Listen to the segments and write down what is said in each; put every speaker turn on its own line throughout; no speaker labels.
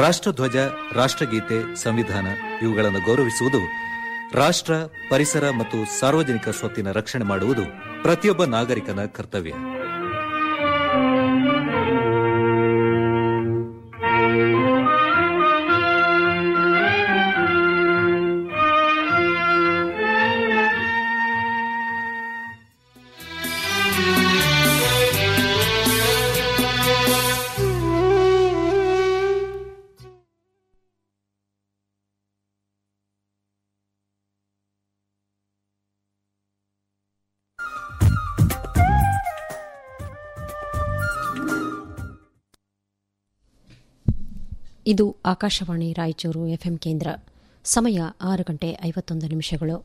ರಾಷ್ಟ್ರಧ್ವಜ ರಾಷ್ಟ್ರಗೀತೆ ಸಂವಿಧಾನ ಇವುಗಳನ್ನು ಗೌರವಿಸುವುದು ರಾಷ್ಟ್ರ ಪರಿಸರ ಮತ್ತು ಸಾರ್ವಜನಿಕ ಸ್ವತ್ತಿನ ರಕ್ಷಣೆ ಮಾಡುವುದು ಪ್ರತಿಯೊಬ್ಬ ನಾಗರಿಕನ ಕರ್ತವ್ಯ
ಇದು ಆಕಾಶವಾಣಿ ರಾಯಚೂರು ಎಫ್ಎಂ ಕೇಂದ್ರ ಸಮಯ ಆರು ಗಂಟೆ ಐವತ್ತೊಂದು ನಿಮಿಷಗಳು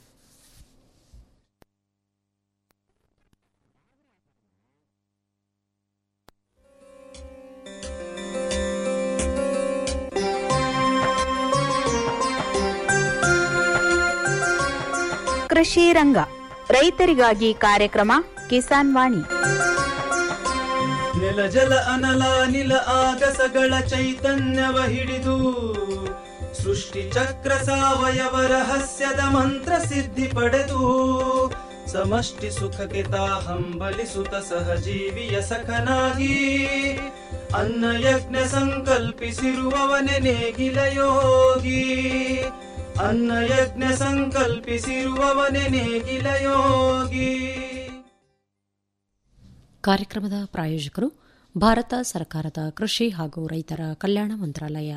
ಕೃಷಿ ರಂಗ ರೈತರಿಗಾಗಿ ಕಾರ್ಯಕ್ರಮ ಕಿಸಾನ್ ವಾಣಿ
ನೆಲ ಜಲ ಅನಲ ನಿಲ ಆಗಸಗಳ ಚೈತನ್ಯವ ಹಿಡಿದು ಸೃಷ್ಟಿ ಚಕ್ರ ಸಾವಯವ ರಹಸ್ಯದ ಮಂತ್ರ ಸಿದ್ಧಿ ಪಡೆದು ಸಮಷ್ಟಿ ಸುಖಕ್ಕೆ ತಾ ಹಂಬಲಿಸುತ್ತ ಸಹಜೀವಿಯ ಸಖನಾಗಿ ಅನ್ನ ಯಜ್ಞ ಸಂಕಲ್ಪಿಸಿರುವವನೆ ನೇಗಿಲ ಯೋಗಿ ಅನ್ನ ಯಜ್ಞ ಸಂಕಲ್ಪಿಸಿರುವವನೆ ನೇಗಿಲ ಯೋಗಿ
ಕಾರ್ಯಕ್ರಮದ ಪ್ರಾಯೋಜಕರು ಭಾರತ ಸರ್ಕಾರದ ಕೃಷಿ ಹಾಗೂ ರೈತರ ಕಲ್ಯಾಣ ಮಂತ್ರಾಲಯ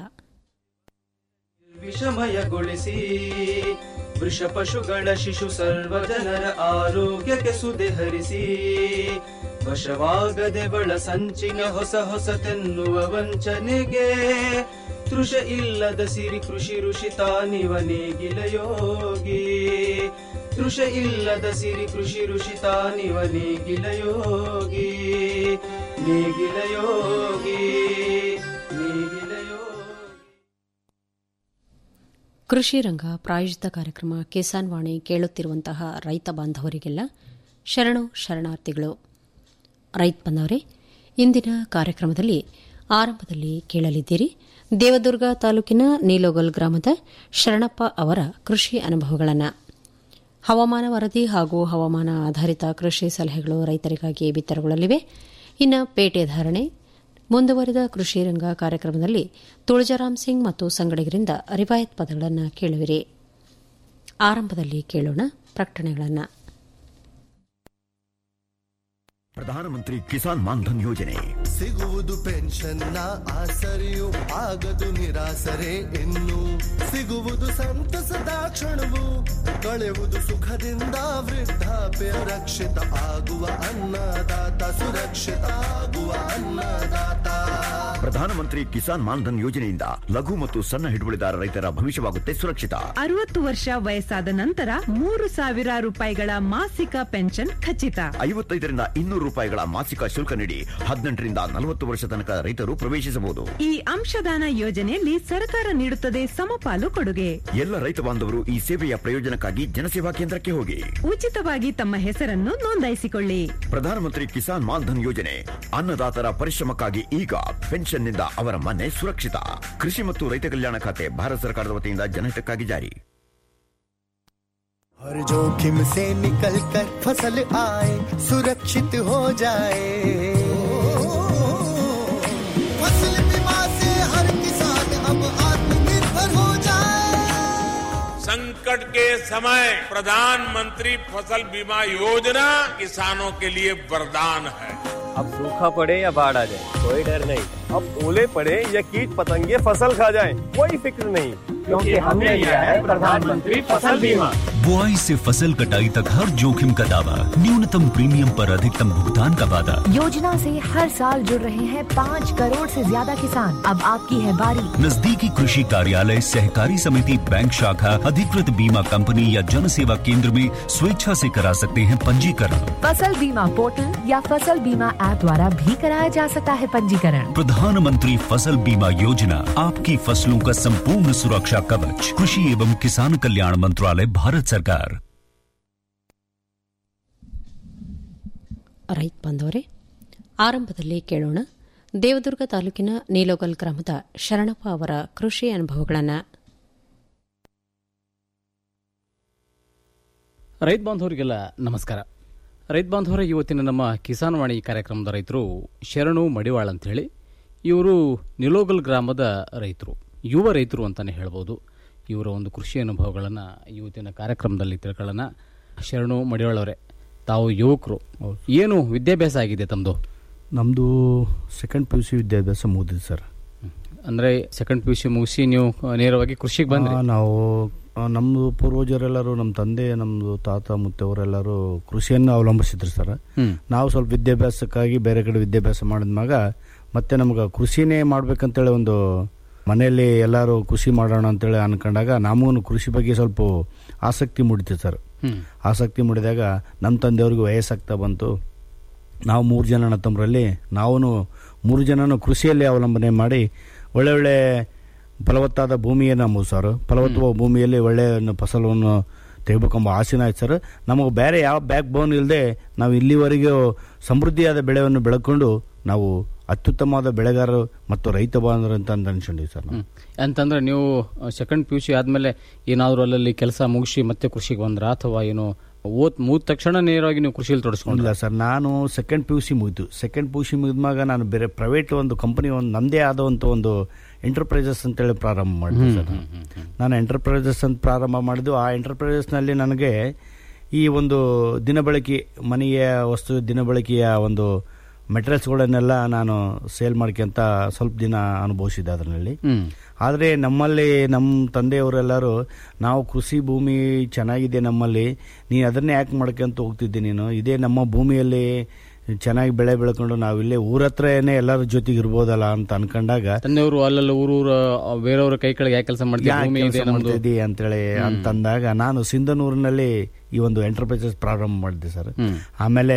ವಿಷಮಯಗೊಳಿಸಿ ವೃಷ ಪಶುಗಳ ಶಿಶು ಸರ್ವ ಜನರ ಆರೋಗ್ಯಕ್ಕೆ ಸುದೆ ಹರಿಸಿ ವಶವಾಗದೆ ಬಳ ಸಂಚಿನ ಹೊಸ ಹೊಸತೆನ್ನುವ ವಂಚನೆಗೆ ತೃಷ ಇಲ್ಲದ ಸಿರಿ ಕೃಷಿ ಋಷಿ ತಾನಿವ ನೇಗಿಲ ಯೋಗಿ ತೃಷ ಇಲ್ಲದ ಸಿರಿ ಕೃಷಿ ಋಷಿ ತಾನಿವ ನೇಗಿಲ ಯೋಗಿ ನೇಗಿಲ ಯೋಗಿ ನೇಗಿಲ ಯೋಗಿ
ಕೃಷಿ ರಂಗ ಪ್ರಾಯೋಜಿತ ಕಾರ್ಯಕ್ರಮ ಕಿಸಾನ್ ವಾಣಿ ಕೇಳುತ್ತಿರುವಂತಹ ರೈತ ಬಾಂಧವರಿಗೆಲ್ಲ ಶರಣು ಶರಣಾರ್ಥಿಗಳು ರೈತ ಬಂದವರೇ ಇಂದಿನ ಕಾರ್ಯಕ್ರಮದಲ್ಲಿ ಆರಂಭದಲ್ಲಿ ಕೇಳಲಿದ್ದೀರಿ ದೇವದುರ್ಗ ತಾಲೂಕಿನ ನೀಲೋಗಲ್ ಗ್ರಾಮದ ಶರಣಪ್ಪ ಅವರ ಕೃಷಿ ಅನುಭವಗಳನ್ನು ಹವಾಮಾನ ವರದಿ ಹಾಗೂ ಹವಾಮಾನ ಆಧಾರಿತ ಕೃಷಿ ಸಲಹೆಗಳು ರೈತರಿಗಾಗಿ ಬಿತ್ತರಗೊಳ್ಳಲಿವೆ ಇನ್ನು ಪೇಟೆ ಧಾರಣೆ ಮುಂದುವರೆದ ಕೃಷಿ ರಂಗ ಕಾರ್ಯಕ್ರಮದಲ್ಲಿ ತುಳಜಾರಾಮ್ ಸಿಂಗ್ ಮತ್ತು ಸಂಗಡಿಗರಿಂದ ರಿವಾಯತ್ ಪದಗಳನ್ನು ಕೇಳುವಿರಿ ಆರಂಭದಲ್ಲಿ ಕೇಳೋಣ ಪ್ರಕಟಣೆಗಳನ್ನು
ಪ್ರಧಾನಮಂತ್ರಿ ಕಿಸಾನ್ ಮಾನ್ಧನ್ ಯೋಜನೆ
ಸಿಗುವುದು ಪೆನ್ಷನ್ನ ಆಸರೆಯು ಆಗದು ನಿರಾಸರೆ ಇನ್ನು ಸಿಗುವುದು ಸಂತಸದ ಕ್ಷಣವು ಕಳೆಯುವುದು ಸುಖದಿಂದ ವೃದ್ಧಾಪ್ಯ ರಕ್ಷಿತ ಆಗುವ ಅನ್ನದಾತ ಸುರಕ್ಷಿತ ಆಗುವ ಅನ್ನದಾತ
ಪ್ರಧಾನಮಂತ್ರಿ ಕಿಸಾನ್ ಮಾನ್ಧನ್ ಯೋಜನೆಯಿಂದ ಲಘು ಮತ್ತು ಸಣ್ಣ ಹಿಡುವಳಿದಾರ ರೈತರ ಭವಿಷ್ಯವಾಗುತ್ತೆ ಸುರಕ್ಷಿತ
ಅರವತ್ತು ವರ್ಷ ವಯಸ್ಸಾದ ನಂತರ ಮೂರು ಸಾವಿರ ರೂಪಾಯಿಗಳ ಮಾಸಿಕ ಪೆನ್ಷನ್ ಖಚಿತ
ಐವತ್ತೈದರಿಂದ ಇನ್ನೂರು ರೂಪಾಯಿಗಳ ಮಾಸಿಕ ಶುಲ್ಕ ನೀಡಿ ಹದಿನೆಂಟರಿಂದ ನಲವತ್ತು ವರ್ಷ ತನಕ ರೈತರು ಪ್ರವೇಶಿಸಬಹುದು
ಈ ಅಂಶದಾನ ಯೋಜನೆಯಲ್ಲಿ ಸರ್ಕಾರ ನೀಡುತ್ತದೆ ಸಮಪಾಲು ಕೊಡುಗೆ
ಎಲ್ಲ ರೈತ ಬಾಂಧವರು ಈ ಸೇವೆಯ ಪ್ರಯೋಜನಕ್ಕಾಗಿ ಜನಸೇವಾ ಕೇಂದ್ರಕ್ಕೆ ಹೋಗಿ
ಉಚಿತವಾಗಿ ತಮ್ಮ ಹೆಸರನ್ನು ನೋಂದಾಯಿಸಿಕೊಳ್ಳಿ
ಪ್ರಧಾನಮಂತ್ರಿ ಕಿಸಾನ್ ಮಾನ್ಧನ್ ಯೋಜನೆ ಅನ್ನದಾತರ ಪರಿಶ್ರಮಕ್ಕಾಗಿ ಈಗ ಪೆನ್ಷನ್ನಿಂದ ಅವರ ಮನೆ ಸುರಕ್ಷಿತ ಕೃಷಿ ಮತ್ತು ರೈತ ಕಲ್ಯಾಣ ಖಾತೆ ಭಾರತ ಸರ್ಕಾರದ ವತಿಯಿಂದ ಜನಹಿತಕ್ಕಾಗಿ ಜಾರಿ
हर जोखिम से निकल कर फसल आए सुरक्षित हो जाए फसल बीमा से हर किसान अब आत्मनिर्भर हो जाए
संकट के समय प्रधानमंत्री फसल बीमा योजना किसानों के लिए वरदान है
अब सूखा पड़े या बाढ़ आ जाए कोई डर नहीं अब ओले पड़े या कीट पतंगे फसल खा जाए कोई फिक्र नहीं क्योंकि हमने लिया है प्रधानमंत्री फसल बीमा
बुआई से फसल कटाई तक हर जोखिम का दावा न्यूनतम प्रीमियम पर अधिकतम भुगतान का वादा
योजना से हर साल जुड़ रहे हैं पाँच करोड़ से ज्यादा किसान अब आपकी है बारी
नजदीकी कृषि कार्यालय सहकारी समिति बैंक शाखा अधिकृत बीमा कंपनी या जन सेवा केंद्र में स्वेच्छा से करा सकते हैं पंजीकरण
फसल बीमा पोर्टल या फसल बीमा ऐप द्वारा भी कराया जा सकता है पंजीकरण
प्रधानमंत्री फसल बीमा योजना आपकी फसलों का संपूर्ण सुरक्षा कवच कृषि एवं किसान कल्याण मंत्रालय भारत सरकार
ರೈತ ಬಾಂಧವರೇ ಆರಂಭದಲ್ಲಿ ಕೇಳೋಣ ದೇವದುರ್ಗ ತಾಲೂಕಿನ ನೀಲೋಗಲ್ ಗ್ರಾಮದ ಶರಣಪ್ಪ ಅವರ ಕೃಷಿ ಅನುಭವಗಳನ್ನು
ರೈತ ಬಾಂಧವರಿಗೆಲ್ಲ ನಮಸ್ಕಾರ ರೈತ ಬಾಂಧವರ ಇವತ್ತಿನ ನಮ್ಮ ಕಿಸಾನ್ ವಾಣಿ ಕಾರ್ಯಕ್ರಮದ ರೈತರು ಶರಣು ಮಡಿವಾಳ ಅಂತೇಳಿ ಇವರು ನಿಲೋಗಲ್ ಗ್ರಾಮದ ರೈತರು ಯುವ ರೈತರು ಅಂತಲೇ ಹೇಳ್ಬೋದು ಇವರ ಒಂದು ಕೃಷಿ ಅನುಭವಗಳನ್ನು ಇವತ್ತಿನ ಕಾರ್ಯಕ್ರಮದಲ್ಲಿ ತಿಳ್ಕೊಳ್ಳೋಣ ಶರಣು ಮಡಿವಾಳ ಅವರೇ ತಾವು ಯುವಕರು ಏನು ವಿದ್ಯಾಭ್ಯಾಸ ಆಗಿದೆ ತಮ್ಮದು
ನಮ್ಮದು ಸೆಕೆಂಡ್ ಪಿ ಯು ಸಿ ವಿದ್ಯಾಭ್ಯಾಸ ಮುಗಿದಿದೆ ಸರ್
ಅಂದರೆ ಸೆಕೆಂಡ್ ಪಿ ಯು ಸಿ ಮುಗಿಸಿ ನೀವು ನೇರವಾಗಿ ಕೃಷಿಗೆ ಬಂದ್ರಿ
ಆ, ನಾವು ಆ, ನಮ್ಮದು ಪೂರ್ವಜರೆಲ್ಲರೂ ನಮ್ಮ ತಂದೆ ನಮ್ಮದು ತಾತ ಮುತ್ತವರೆಲ್ಲರೂ ಕೃಷಿಯನ್ನು ಅವಲಂಬಿಸಿದ್ರು ಸರ್
ಹ್ಮ್.
ನಾವು ಸ್ವಲ್ಪ ವಿದ್ಯಾಭ್ಯಾಸಕ್ಕಾಗಿ ಬೇರೆ ಕಡೆ ವಿದ್ಯಾಭ್ಯಾಸ ಮಾಡಿದ್ಮ್ಯಾಗ ಮತ್ತೆ ನಮ್ಗೆ ಕೃಷಿನೇ ಮಾಡ್ಬೇಕಂತೇಳಿ ಒಂದು ಮನೆಯಲ್ಲಿ ಎಲ್ಲರೂ ಕೃಷಿ ಮಾಡೋಣ ಅಂತೇಳಿ ಅನ್ಕೊಂಡಾಗ ನಮಗೂ ಕೃಷಿ ಬಗ್ಗೆ ಸ್ವಲ್ಪ ಆಸಕ್ತಿ ಮೂಡಿತು ಸರ್
ಹ್ಮ್.
ಆಸಕ್ತಿ ಮೂಡಿದಾಗ ನಮ್ಮ ತಂದೆಯವ್ರಿಗೆ ವಯಸ್ಸಾಗ್ತಾ ಬಂತು ನಾವು ಮೂರು ಜನ ಅಣ್ಣ ತಮ್ಮರಲ್ಲಿ ನಾವು ಮೂರು ಜನನು ಕೃಷಿಯಲ್ಲಿ ಅವಲಂಬನೆ ಮಾಡಿ ಒಳ್ಳೆ ಒಳ್ಳೆ ಫಲವತ್ತಾದ ಭೂಮಿಯನ್ನು ನಮ್ಮದು ಸರ್ ಫಲವತ್ತಾದ ಭೂಮಿಯಲ್ಲಿ ಒಳ್ಳೆಯ ಫಸಲವನ್ನು ತೆಗಿಬೇಕೆಂಬ ಆಸೆನ ಆಯ್ತು ಸರ್ ನಮಗೆ ಬೇರೆ ಯಾವ ಬ್ಯಾಕ್ ಬೋನ್ ಇಲ್ಲದೆ ನಾವು ಇಲ್ಲಿವರೆಗೂ ಸಮೃದ್ಧಿಯಾದ ಬೆಳೆಯನ್ನು ಬೆಳ್ಕೊಂಡು ನಾವು ಅತ್ಯುತ್ತಮವಾದ ಬೆಳೆಗಾರರು ಮತ್ತು ರೈತ ಬಾಂಧವರು ಅಂತ ಅನ್ಕೊಂಡಿವಿ ಸರ್ ನಾವು
ಹ್ಮ್. ಅಂತಂದ್ರೆ ನೀವು ಸೆಕೆಂಡ್ ಪಿ ಯು ಸಿ ಆದ್ಮೇಲೆ ಏನಾದರೂ ಅಲ್ಲಲ್ಲಿ ಕೆಲಸ ಮುಗಿಸಿ ಮತ್ತೆ ಕೃಷಿಗೆ ಬಂದ್ರ ಅಥವಾ ಏನು ಓದ್ ಮುಗಿದ ತಕ್ಷಣ ನೇರವಾಗಿ ನೀವು ಕೃಷಿಯಲ್ಲಿ ತೊಡಸ್ಕೊಂಡಿಲ್ಲ
ಇಲ್ಲ ಸರ್ ನಾನು ಸೆಕೆಂಡ್ ಪಿ ಯು ಸಿ ಮುಗಿತು ಸೆಕೆಂಡ್ ಪಿ ಯು ಸಿ ಮುಗಿದ್ಮಾಗ ನಾನು ಬೇರೆ ಪ್ರೈವೇಟ್ ಒಂದು ಕಂಪನಿ ಒಂದು ನಮ್ಮದೇ ಆದಂಥ ಒಂದು ಎಂಟರ್ಪ್ರೈಸಸ್ ಅಂತೇಳಿ ಪ್ರಾರಂಭ ಮಾಡಿದೆ ಸರ್ ನಾನು. ನಾನು ಎಂಟರ್ಪ್ರೈಸಸ್ ಅಂತ ಪ್ರಾರಂಭ ಮಾಡಿದ್ದು ಆ ಎಂಟರ್ಪ್ರೈಸಸ್ನಲ್ಲಿ ನನಗೆ ಈ ಒಂದು ದಿನಬಳಕೆ ಮನೆಯ ವಸ್ತು ದಿನಬಳಕೆಯ ಒಂದು ಮೆಟೀರಿಯಲ್ಸ್ಗಳನ್ನೆಲ್ಲ ನಾನು ಸೇಲ್ ಮಾಡ್ಕೊಂತ ಸ್ವಲ್ಪ ದಿನ ಅನುಭವಿಸಿದ್ದೆ ಅದರಲ್ಲಿ
ಹ್ಮ್.
ಆದರೆ ನಮ್ಮಲ್ಲಿ ನಮ್ಮ ತಂದೆಯವರೆಲ್ಲರೂ ನಾವು ಕೃಷಿ ಭೂಮಿ ಚೆನ್ನಾಗಿದೆ ನಮ್ಮಲ್ಲಿ ನೀನು ಅದನ್ನೇ ಯಾಕೆ ಮಾಡ್ಕೊಂತ ಹೋಗ್ತಿದ್ದೆ ನೀನು ಇದೇ ನಮ್ಮ ಭೂಮಿಯಲ್ಲಿ ಚೆನ್ನಾಗಿ ಬೆಳೆ ಬೆಳ್ಕೊಂಡು ನಾವು ಇಲ್ಲೇ ಊರ ಹತ್ರನೇ ಎಲ್ಲರ ಜೊತೆಗೆ ಇರ್ಬೋದಲ್ಲ ಅಂತ ಅನ್ಕೊಂಡಾಗ
ತಂದೆಯವರು ಅಲ್ಲೆಲ್ಲ ಊರೂರ ಬೇರೆಯವರ ಕೈ ಕೆಳಗೆ ಯಾಕೆ ಕೆಲಸ ಮಾಡ್ತೀವಿ
ಯಾಕೆ
ಭೂಮಿ ಇದೆ
ಕೆಲ್ಸ
ನಮ್ದು
ಮಾಡ್ತಿದ್ದಿ ಅಂತೇಳಿ ಅಂತಂದಾಗ ನಾನು ಸಿಂಧನೂರಿನಲ್ಲಿ ಈ ಒಂದು ಎಂಟರ್ಪ್ರೈಸಸ್ ಪ್ರಾರಂಭ ಮಾಡಿದೆ ಸರ್
ಹ್ಮ್.
ಆಮೇಲೆ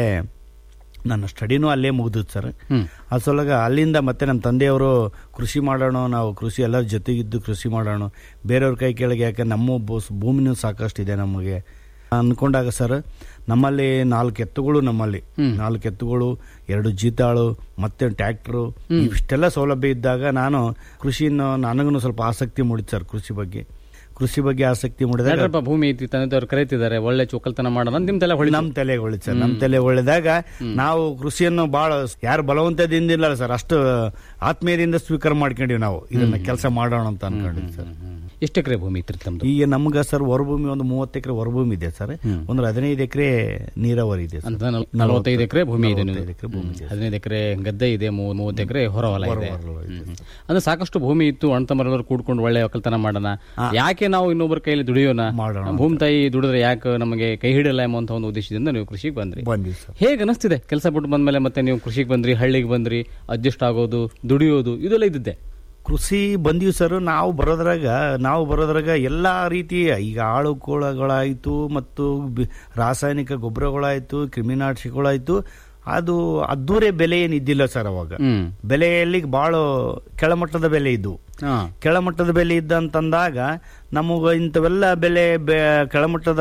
ನನ್ನ ಸ್ಟಡಿನೂ ಅಲ್ಲೇ ಮುಗಿದಿತ್ತು ಸರ್
ಹ್ಮ್.
ಅಸೊಳಗ ಅಲ್ಲಿಂದ ಮತ್ತೆ ನಮ್ಮ ತಂದೆಯವರು ಕೃಷಿ ಮಾಡೋಣ ನಾವು ಕೃಷಿ ಎಲ್ಲರ ಜೊತೆಗಿದ್ದು ಕೃಷಿ ಮಾಡೋಣ ಬೇರೆಯವ್ರ ಕೈ ಕೆಳಗೆ ಯಾಕೆ ನಮ್ಮ ಬೋಸ್ ಭೂಮಿನೂ ಸಾಕಷ್ಟಿದೆ ನಮಗೆ ಅನ್ಕೊಂಡಾಗ ಸರ್ ನಮ್ಮಲ್ಲಿ ನಾಲ್ಕು ಎತ್ತುಗಳು ನಮ್ಮಲ್ಲಿ ನಾಲ್ಕು ಎತ್ತುಗಳು ಎರಡು ಜೀತಾಳು ಮತ್ತೆ ಟ್ರ್ಯಾಕ್ಟ್ರು ಇಷ್ಟೆಲ್ಲ ಸೌಲಭ್ಯ ಇದ್ದಾಗ ನಾನು ಕೃಷಿಯನ್ನು ನನಗೂ ಸ್ವಲ್ಪ ಆಸಕ್ತಿ ಮೂಡಿತು ಸರ್ ಕೃಷಿ ಬಗ್ಗೆ ಕೃಷಿ ಬಗ್ಗೆ ಆಸಕ್ತಿ ಮೂಡಿದಾಗ
ನಡ್ರಪ್ಪ ಭೂಮಿ ಐತಿ ತಂದೆಯವರು ಕರೀತಿದ್ದಾರೆ ಒಳ್ಳೆ ಚೊಕ್ಕಲ್ತನ ಮಾಡೋಣ ಅಂತ ನಿಮ್ ತಲೆ ಹೊಳಿ
ನಮ್ ತಲೆ ಹೊಳಿ ಸರ್ ನಮ್ ತಲೆ ಹೊಳೆದಾಗ ನಾವು ಕೃಷಿಯನ್ನು ಬಹಳ ಯಾರು ಬಲವಂತದಿಂದ ಸರ್ ಅಷ್ಟು ಆತ್ಮೀಯದಿಂದ ಸ್ವೀಕಾರ ಮಾಡ್ಕೊಂಡಿವಿ ನಾವು ಇದನ್ನ ಕೆಲಸ ಮಾಡೋಣ ಅಂತ ಅನ್ಕೊಂಡಿವಿ ಸರ್
ಎಷ್ಟು ಎಕರೆ ಭೂಮಿ ಇತ್ತು ತಮ್ದು
ಈಗ ನಮ್ಗ ಸರ್ ಹೊರಭೂಮಿ ಒಂದು ಮೂವತ್ತು ಎಕರೆ ಹೊರಭೂಮಿ ಇದೆ ಸರ್ ಒಂದು ಹದಿನೈದು ಎಕರೆ ನೀರಾವರಿ ಇದೆ ಸರ್.
ಅಂತ ನಲ್- ನಲವತ್ತೈದು ಎಕರೆ ಭೂಮಿ ಇದೆ
ನಲವತ್ತೈದು ಎಕರೆ ಭೂಮಿ ಇದೆ
ಹದಿನೈದು ಎಕರೆ ಗದ್ದೆ ಇದೆ ಮೂ- ಮೂವತ್ತು ಎಕರೆ ಹೊರವಲ ಇದೆ ಹ್ಮ್. ಅಂದ್ರೆ ಸಾಕಷ್ಟು ಭೂಮಿ ಇತ್ತು ಅಣ್ತಮ್ಮರೆಲ್ಲರೂ ಕೂಡ್ಕೊಂಡು ಒಳ್ಳೆ ಒಕ್ಕಲ್ತನ ಮಾಡೋಣ ಯಾಕೆ ನಾವು ಇನ್ನೊಬ್ಬರ ಕೈಯಲ್ಲಿ ದುಡಿಯೋಣ ಭೂಮಿ ತಾಯಿ ದುಡಿದ್ರೆ ಯಾಕೆ ನಮಗೆ ಕೈ ಹಿಡಿಯಲ್ಲ ಎಂಬಂತ ಒಂದು ಉದ್ದೇಶದಿಂದ ನೀವು ಕೃಷಿಗೆ ಬಂದ್ರಿ
ಬಂದ್ವಿ ಸರ್
ಹೇಗೆ ಅನಿಸ್ತಿದೆ ಕೆಲಸ ಬಿಟ್ಟು ಬಂದ್ಮೇಲೆ ಮತ್ತೆ ನೀವು ಕೃಷಿಗೆ ಬಂದ್ರಿ ಹಳ್ಳಿಗೆ ಬಂದ್ರಿ ಅಡ್ಜಸ್ಟ್ ಆಗೋದು ದುಡಿಯೋದು ಇದೆಲ್ಲ ಇದ್ದಿದ್ದೆ
ಕೃಷಿ ಬಂದೀವಿ ಸರ್ ನಾವು ಬರೋದ್ರಾಗ ನಾವು ಬರೋದ್ರಾಗ ಎಲ್ಲ ರೀತಿಯ ಈಗ ಆಳು ಕೋಳಗಳಾಯಿತು ಮತ್ತು ಬಿ- ರಾಸಾಯನಿಕ ಗೊಬ್ಬರಗಳಾಯಿತು ಕ್ರಿಮಿನಾಶಕಗಳಾಯಿತು ಅದು ಅದ್ದೂರೆ ಬೆಲೆ ಏನು ಇದ್ದಿಲ್ಲ ಸರ್ ಅವಾಗ
ಹ್ಮ್
ಬೆಲೆಯಲ್ಲಿ ಬಹಳ ಕೆಳಮಟ್ಟದ ಬೆಲೆ ಇದ್ದು
ಹಾ
ಕೆಳಮಟ್ಟದ ಬೆಲೆ ಇದ್ದಂತಂದಾಗ ನಮಗ ಇಂಥವೆಲ್ಲ ಬೆಲೆ ಬೆ- ಕೆಳಮಟ್ಟದ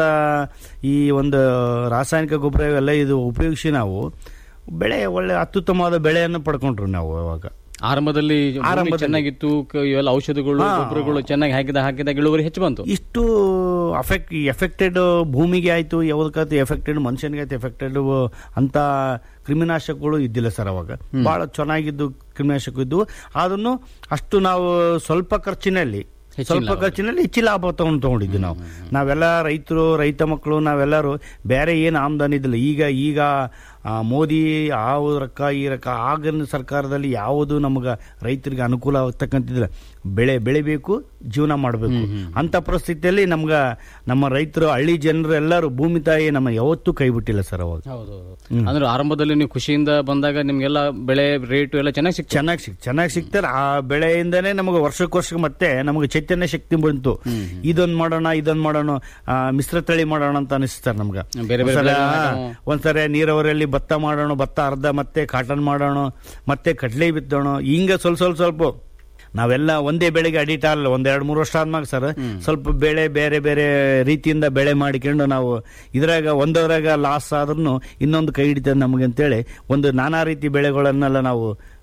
ಈ ಒಂದು ರಾಸಾಯನಿಕ ಗೊಬ್ಬರ ಇವೆಲ್ಲ ಇದು ಉಪಯೋಗಿಸಿ ನಾವು ಬೆಳೆ ಒಳ್ಳೆ ಅತ್ಯುತ್ತಮವಾದ ಬೆಳೆಯನ್ನು ಪಡ್ಕೊಂಡ್ರು ನಾವು ಅವಾಗ
ಆರಂಭದಲ್ಲಿ ಭೂಮಿ
ಆರಂಭದಲ್ಲಿ.
ಚೆನ್ನಾಗಿತ್ತು ಕ- ಇವೆಲ್ಲ ಔಷಧಿಗಳು
ಹಾ.
ಗೊಬ್ಬರಗಳು ಚೆನ್ನಾಗಿ ಹಾಕಿದ ಹಾಕಿದಾಗ ಇಳುವರಿ ಹೆಚ್ಚು ಬಂತು
ಇಷ್ಟು ಅಫೆಕ್ಟ್ ಎಫೆಕ್ಟೆಡ್ ಭೂಮಿಗೆ ಆಯ್ತು ಯಾವುದಕ್ಕಾಯ್ತು ಎಫೆಕ್ಟೆಡ್ ಮನುಷ್ಯನಿಗೆ ಆಯ್ತು ಎಫೆಕ್ಟೆಡ್ ಅಂತ ಕ್ರಿಮಿನಾಶಕಗಳು ಇದ್ದಿಲ್ಲ ಸರ್ ಅವಾಗ ಬಹಳ ಚೆನ್ನಾಗಿದ್ದು ಕ್ರಿಮಿನಾಶಕ ಇದ್ದು ಅದನ್ನು ಅಷ್ಟು ನಾವು ಸ್ವಲ್ಪ ಖರ್ಚಿನಲ್ಲಿ
ಹೆಚ್ಚಿನ
ಸ್ವಲ್ಪ
ಲಾಭ.
ಖರ್ಚಿನಲ್ಲಿ ಹೆಚ್ಚು ಲಾಭ ತಗೊಂಡು ತಗೊಂಡಿದ್ವಿ ನಾವು ನಾವೆಲ್ಲ ರೈತರು ರೈತ ಮಕ್ಕಳು ನಾವೆಲ್ಲರೂ ಬೇರೆ ಏನು ಆಮದಾನಿ ಇದ್ದಿಲ್ಲ ಈಗ ಈಗ ಆ, ಮೋದಿ ಆ ರೊಕ್ಕ ಈ ರೊಕ್ಕ ಆಗಿನ ಸರ್ಕಾರದಲ್ಲಿ ಯಾವುದು ನಮಗೆ ರೈತರಿಗೆ ಅನುಕೂಲ ಆಗ್ತಕ್ಕಂತಿದ್ರೆ ಬೆಳೆ ಬೆಳಿಬೇಕು ಜೀವನ ಮಾಡಬೇಕು ಅಂತ ಪರಿಸ್ಥಿತಿಯಲ್ಲಿ ನಮ್ಗೆ ನಮ್ಮ ರೈತರು ಹಳ್ಳಿ ಜನರು ಎಲ್ಲರೂ ಭೂಮಿ ತಾಯಿ ನಮ್ಮ ಯಾವತ್ತೂ ಕೈ ಬಿಟ್ಟಿಲ್ಲ ಸರ್ ಅವಾಗ
ಅಂದ್ರೆ ಆರಂಭದಲ್ಲಿ ನೀವು ಖುಷಿಯಿಂದ ಬಂದಾಗ ನಿಮ್ಗೆಲ್ಲ ಬೆಳೆ ರೇಟ್ ಎಲ್ಲ ಚೆನ್ನಾಗಿ ಸಿಕ್ತು
ಚೆನ್ನಾಗಿ ಸಿಕ್ ಚೆನ್ನಾಗಿ ಸಿಗ್ತಾರೆ ಆ ಬೆಳೆಯಿಂದನೇ ನಮಗೆ ವರ್ಷಕ್ಕೆ ವರ್ಷಕ್ಕೆ ಮತ್ತೆ ನಮಗೆ ಚೈತನ್ಯ ಶಕ್ತಿ ಬಂತು ಇದೊಂದ್ ಮಾಡೋಣ ಇದೊಂದ್ ಮಾಡೋಣ ಆ, ಮಿಶ್ರ ತಳಿ ಮಾಡೋಣ ಅಂತ ಅನಿಸ್ತಾರೆ ನಮ್ಗೆ
ಬೇರೆ ಬೇರೆ
ಒಂದ್ಸಲ
ಬೆಳೆಗಳನ್ನ ನಾವು-
ಒಂದ್ಸರಿ ನೀರಾವರಿಯಲ್ಲಿ ಭತ್ತ ಮಾಡೋಣ ಭತ್ತ ಅರ್ಧ ಮತ್ತೆ ಕಾಟನ್ ಮಾಡೋಣ ಮತ್ತೆ ಕಡ್ಲೆ ಬಿತ್ತೋಣ ಹಿಂಗ ಸ್ವಲ್ಪ ಸ್ವಲ್ಪ ಸ್ವಲ್ಪ ನಾವೆಲ್ಲ ಒಂದೇ ಬೆಳೆಗೆ ಅಡಿಟ್ ಆಗಲ್ಲ ಒಂದ್ ಎರಡ್ ಮೂರು ವರ್ಷ ಆದ್ಮ್ಯಾಗ ಸರ್ ಸ್ವಲ್ಪ ಬೆಳೆ ಬೇರೆ ಬೇರೆ ರೀತಿಯಿಂದ ಬೆಳೆ ಮಾಡಿಕೊಂಡು ನಾವು ಇದ್ರಾಗ ಒಂದರಾಗ ಲಾಸ್ ಆದ್ರೂ ಇನ್ನೊಂದು ಕೈ ಹಿಡಿತದೆ ನಮಗೆ ಅಂತೇಳಿ ಒಂದು ನಾನಾ ರೀತಿ ಬೆಳೆಗಳನ್ನೆಲ್ಲ ನಾವು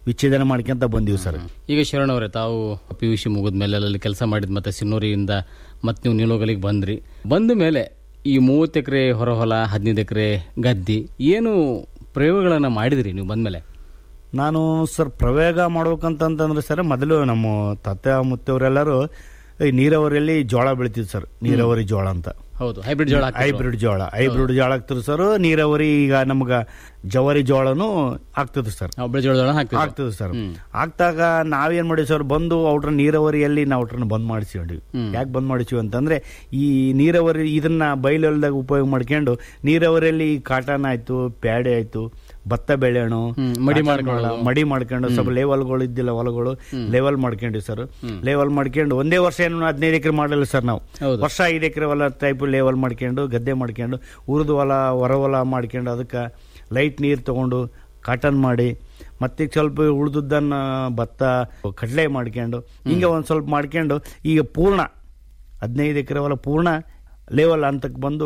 ವಿಚ್ಛೇದನ ಮಾಡ್ಕೊಂತ ಬಂದೀವಿ ಸರ್
ಈಗ ಶರಣ್ ಅವರೇ ತಾವು ಪಿ ಯು ಸಿ ಮುಗಿದ ಮೇಲೆ ಅಲ್ಲಿ ಕೆಲಸ ಮಾಡಿದ ಮತ್ತೆ ಸಿನ್ನೂರಿಯಿಂದ ಮತ್ತೆ ನೀವು ನಿಲೋಗಲಿಗೆ ಬಂದ್ರಿ ಬಂದ ಮೇಲೆ ಈ ಮೂವತ್ತು ಎಕರೆ ಹೊರಹೊಲ ಹದಿನೈದು ಎಕರೆ ಗದ್ದಿ ಏನು ಪ್ರಯೋಗಗಳನ್ನ ಮಾಡಿದ್ರಿ ನೀವು ಬಂದ್ಮೇಲೆ
ನಾನು ಸರ್ ಪ್ರಯೋಗ ಮಾಡ್ಬೇಕಂತಂತಂದ್ರೆ ಸರ್ ಮೊದಲು ನಮ್ಮ ತಾತ ಮುತ್ತವರೆಲ್ಲರೂ ಈ ನೀರಾವರಿಯಲ್ಲಿ ಜೋಳ ಬೆಳಿತಿದ್ರು ಸರ್ ನೀರಾವರಿ ಜೋಳ ಅಂತ
ಹೌದು ಹೈಬ್ರಿಡ್ ಜೋಳ ಹಾಕ್ತಿದ್ರು.
ಹೈಬ್ರಿಡ್ ಜೋಳ ಹೈಬ್ರಿಡ್ ಜೋಳ ಹಾಕ್ತಿದ್ರು ಸರ್ ನೀರಾವರಿ ಈಗ ನಮ್ಗ ಜವಾರಿ ಜೋಳನು ಆಗ್ತದೆ ಸರ್
ಹಬ್ಳ ಜೋಳ ಹಾಕ್ತಿದ್ರು.
ಆಗ್ತದೆ ಸರ್ ಆಗ್ತಾಗ ನಾವೇನ್ ಮಾಡಿವಿ ಸರ್ ಬಂದು ಅವ್ರ ನೀರಾವರಿಯಲ್ಲಿ ನಾವು ಅವ್ರನ್ನ ಬಂದ್ ಮಾಡಿಸಿಕೊಂಡ್ವಿ ಯಾಕೆ ಬಂದ್ ಮಾಡಿಸಿವಿ ಅಂತಂದ್ರೆ ಈ ನೀರಾವರಿ ಇದನ್ನ ಬಯಲೊಲ್ದಾಗ ಉಪಯೋಗ ಮಾಡ್ಕೊಂಡು ನೀರಾವರಿಯಲ್ಲಿ ಕಾಟನ್ ಆಯ್ತು ಪ್ಯಾಡೆ ಆಯ್ತು ಭತ್ತ ಬೆಳೆಯೋಣ
ಮಡಿ
ಕಾಟನ್
ಮಾಡ್ಕೊಳ್ಳೋದು.
ಹೊಲ, ಮಡಿ ಮಾಡ್ಕೊಂಡು ಸ್ವಲ್ಪ ಲೆವೆಲ್ಗಳು ಇದ್ದಿಲ್ಲ ಹೊಲಗಳು ಲೆವೆಲ್ ಮಾಡ್ಕೊಂಡ್ವಿ ಸರ್ ಲೆವೆಲ್ ಮಾಡ್ಕೊಂಡು ಒಂದೇ ವರ್ಷ ಏನು ಹದಿನೈದು ಎಕರೆ ಮಾಡಲಿಲ್ಲ ಸರ್ ನಾವು ವರ್ಷ ಐದು ಎಕರೆ ಹೊಲ ಟೈಪ್ ಲೆವೆಲ್ ಮಾಡ್ಕೊಂಡು ಗದ್ದೆ ಮಾಡ್ಕೊಂಡು ಉರಿದು ಹೊಲ ಹೊರ ಹೊಲ ಮಾಡ್ಕೊಂಡು ಅದಕ್ಕೆ ಲೈಟ್ ನೀರು ತಗೊಂಡು ಕಾಟನ್ ಮಾಡಿ ಮತ್ತೆ ಸ್ವಲ್ಪ ಉಳಿದದ್ದನ್ನ ಭತ್ತ ಕಡಲೆ ಮಾಡ್ಕೊಂಡು ಹಿಂಗೆ ಒಂದು ಸ್ವಲ್ಪ ಮಾಡ್ಕೊಂಡು ಈಗ ಪೂರ್ಣ ಹದಿನೈದು ಎಕರೆ ಹೊಲ ಪೂರ್ಣ ಲೆವೆಲ್ ಹಂತಕ್ಕೆ ಬಂದು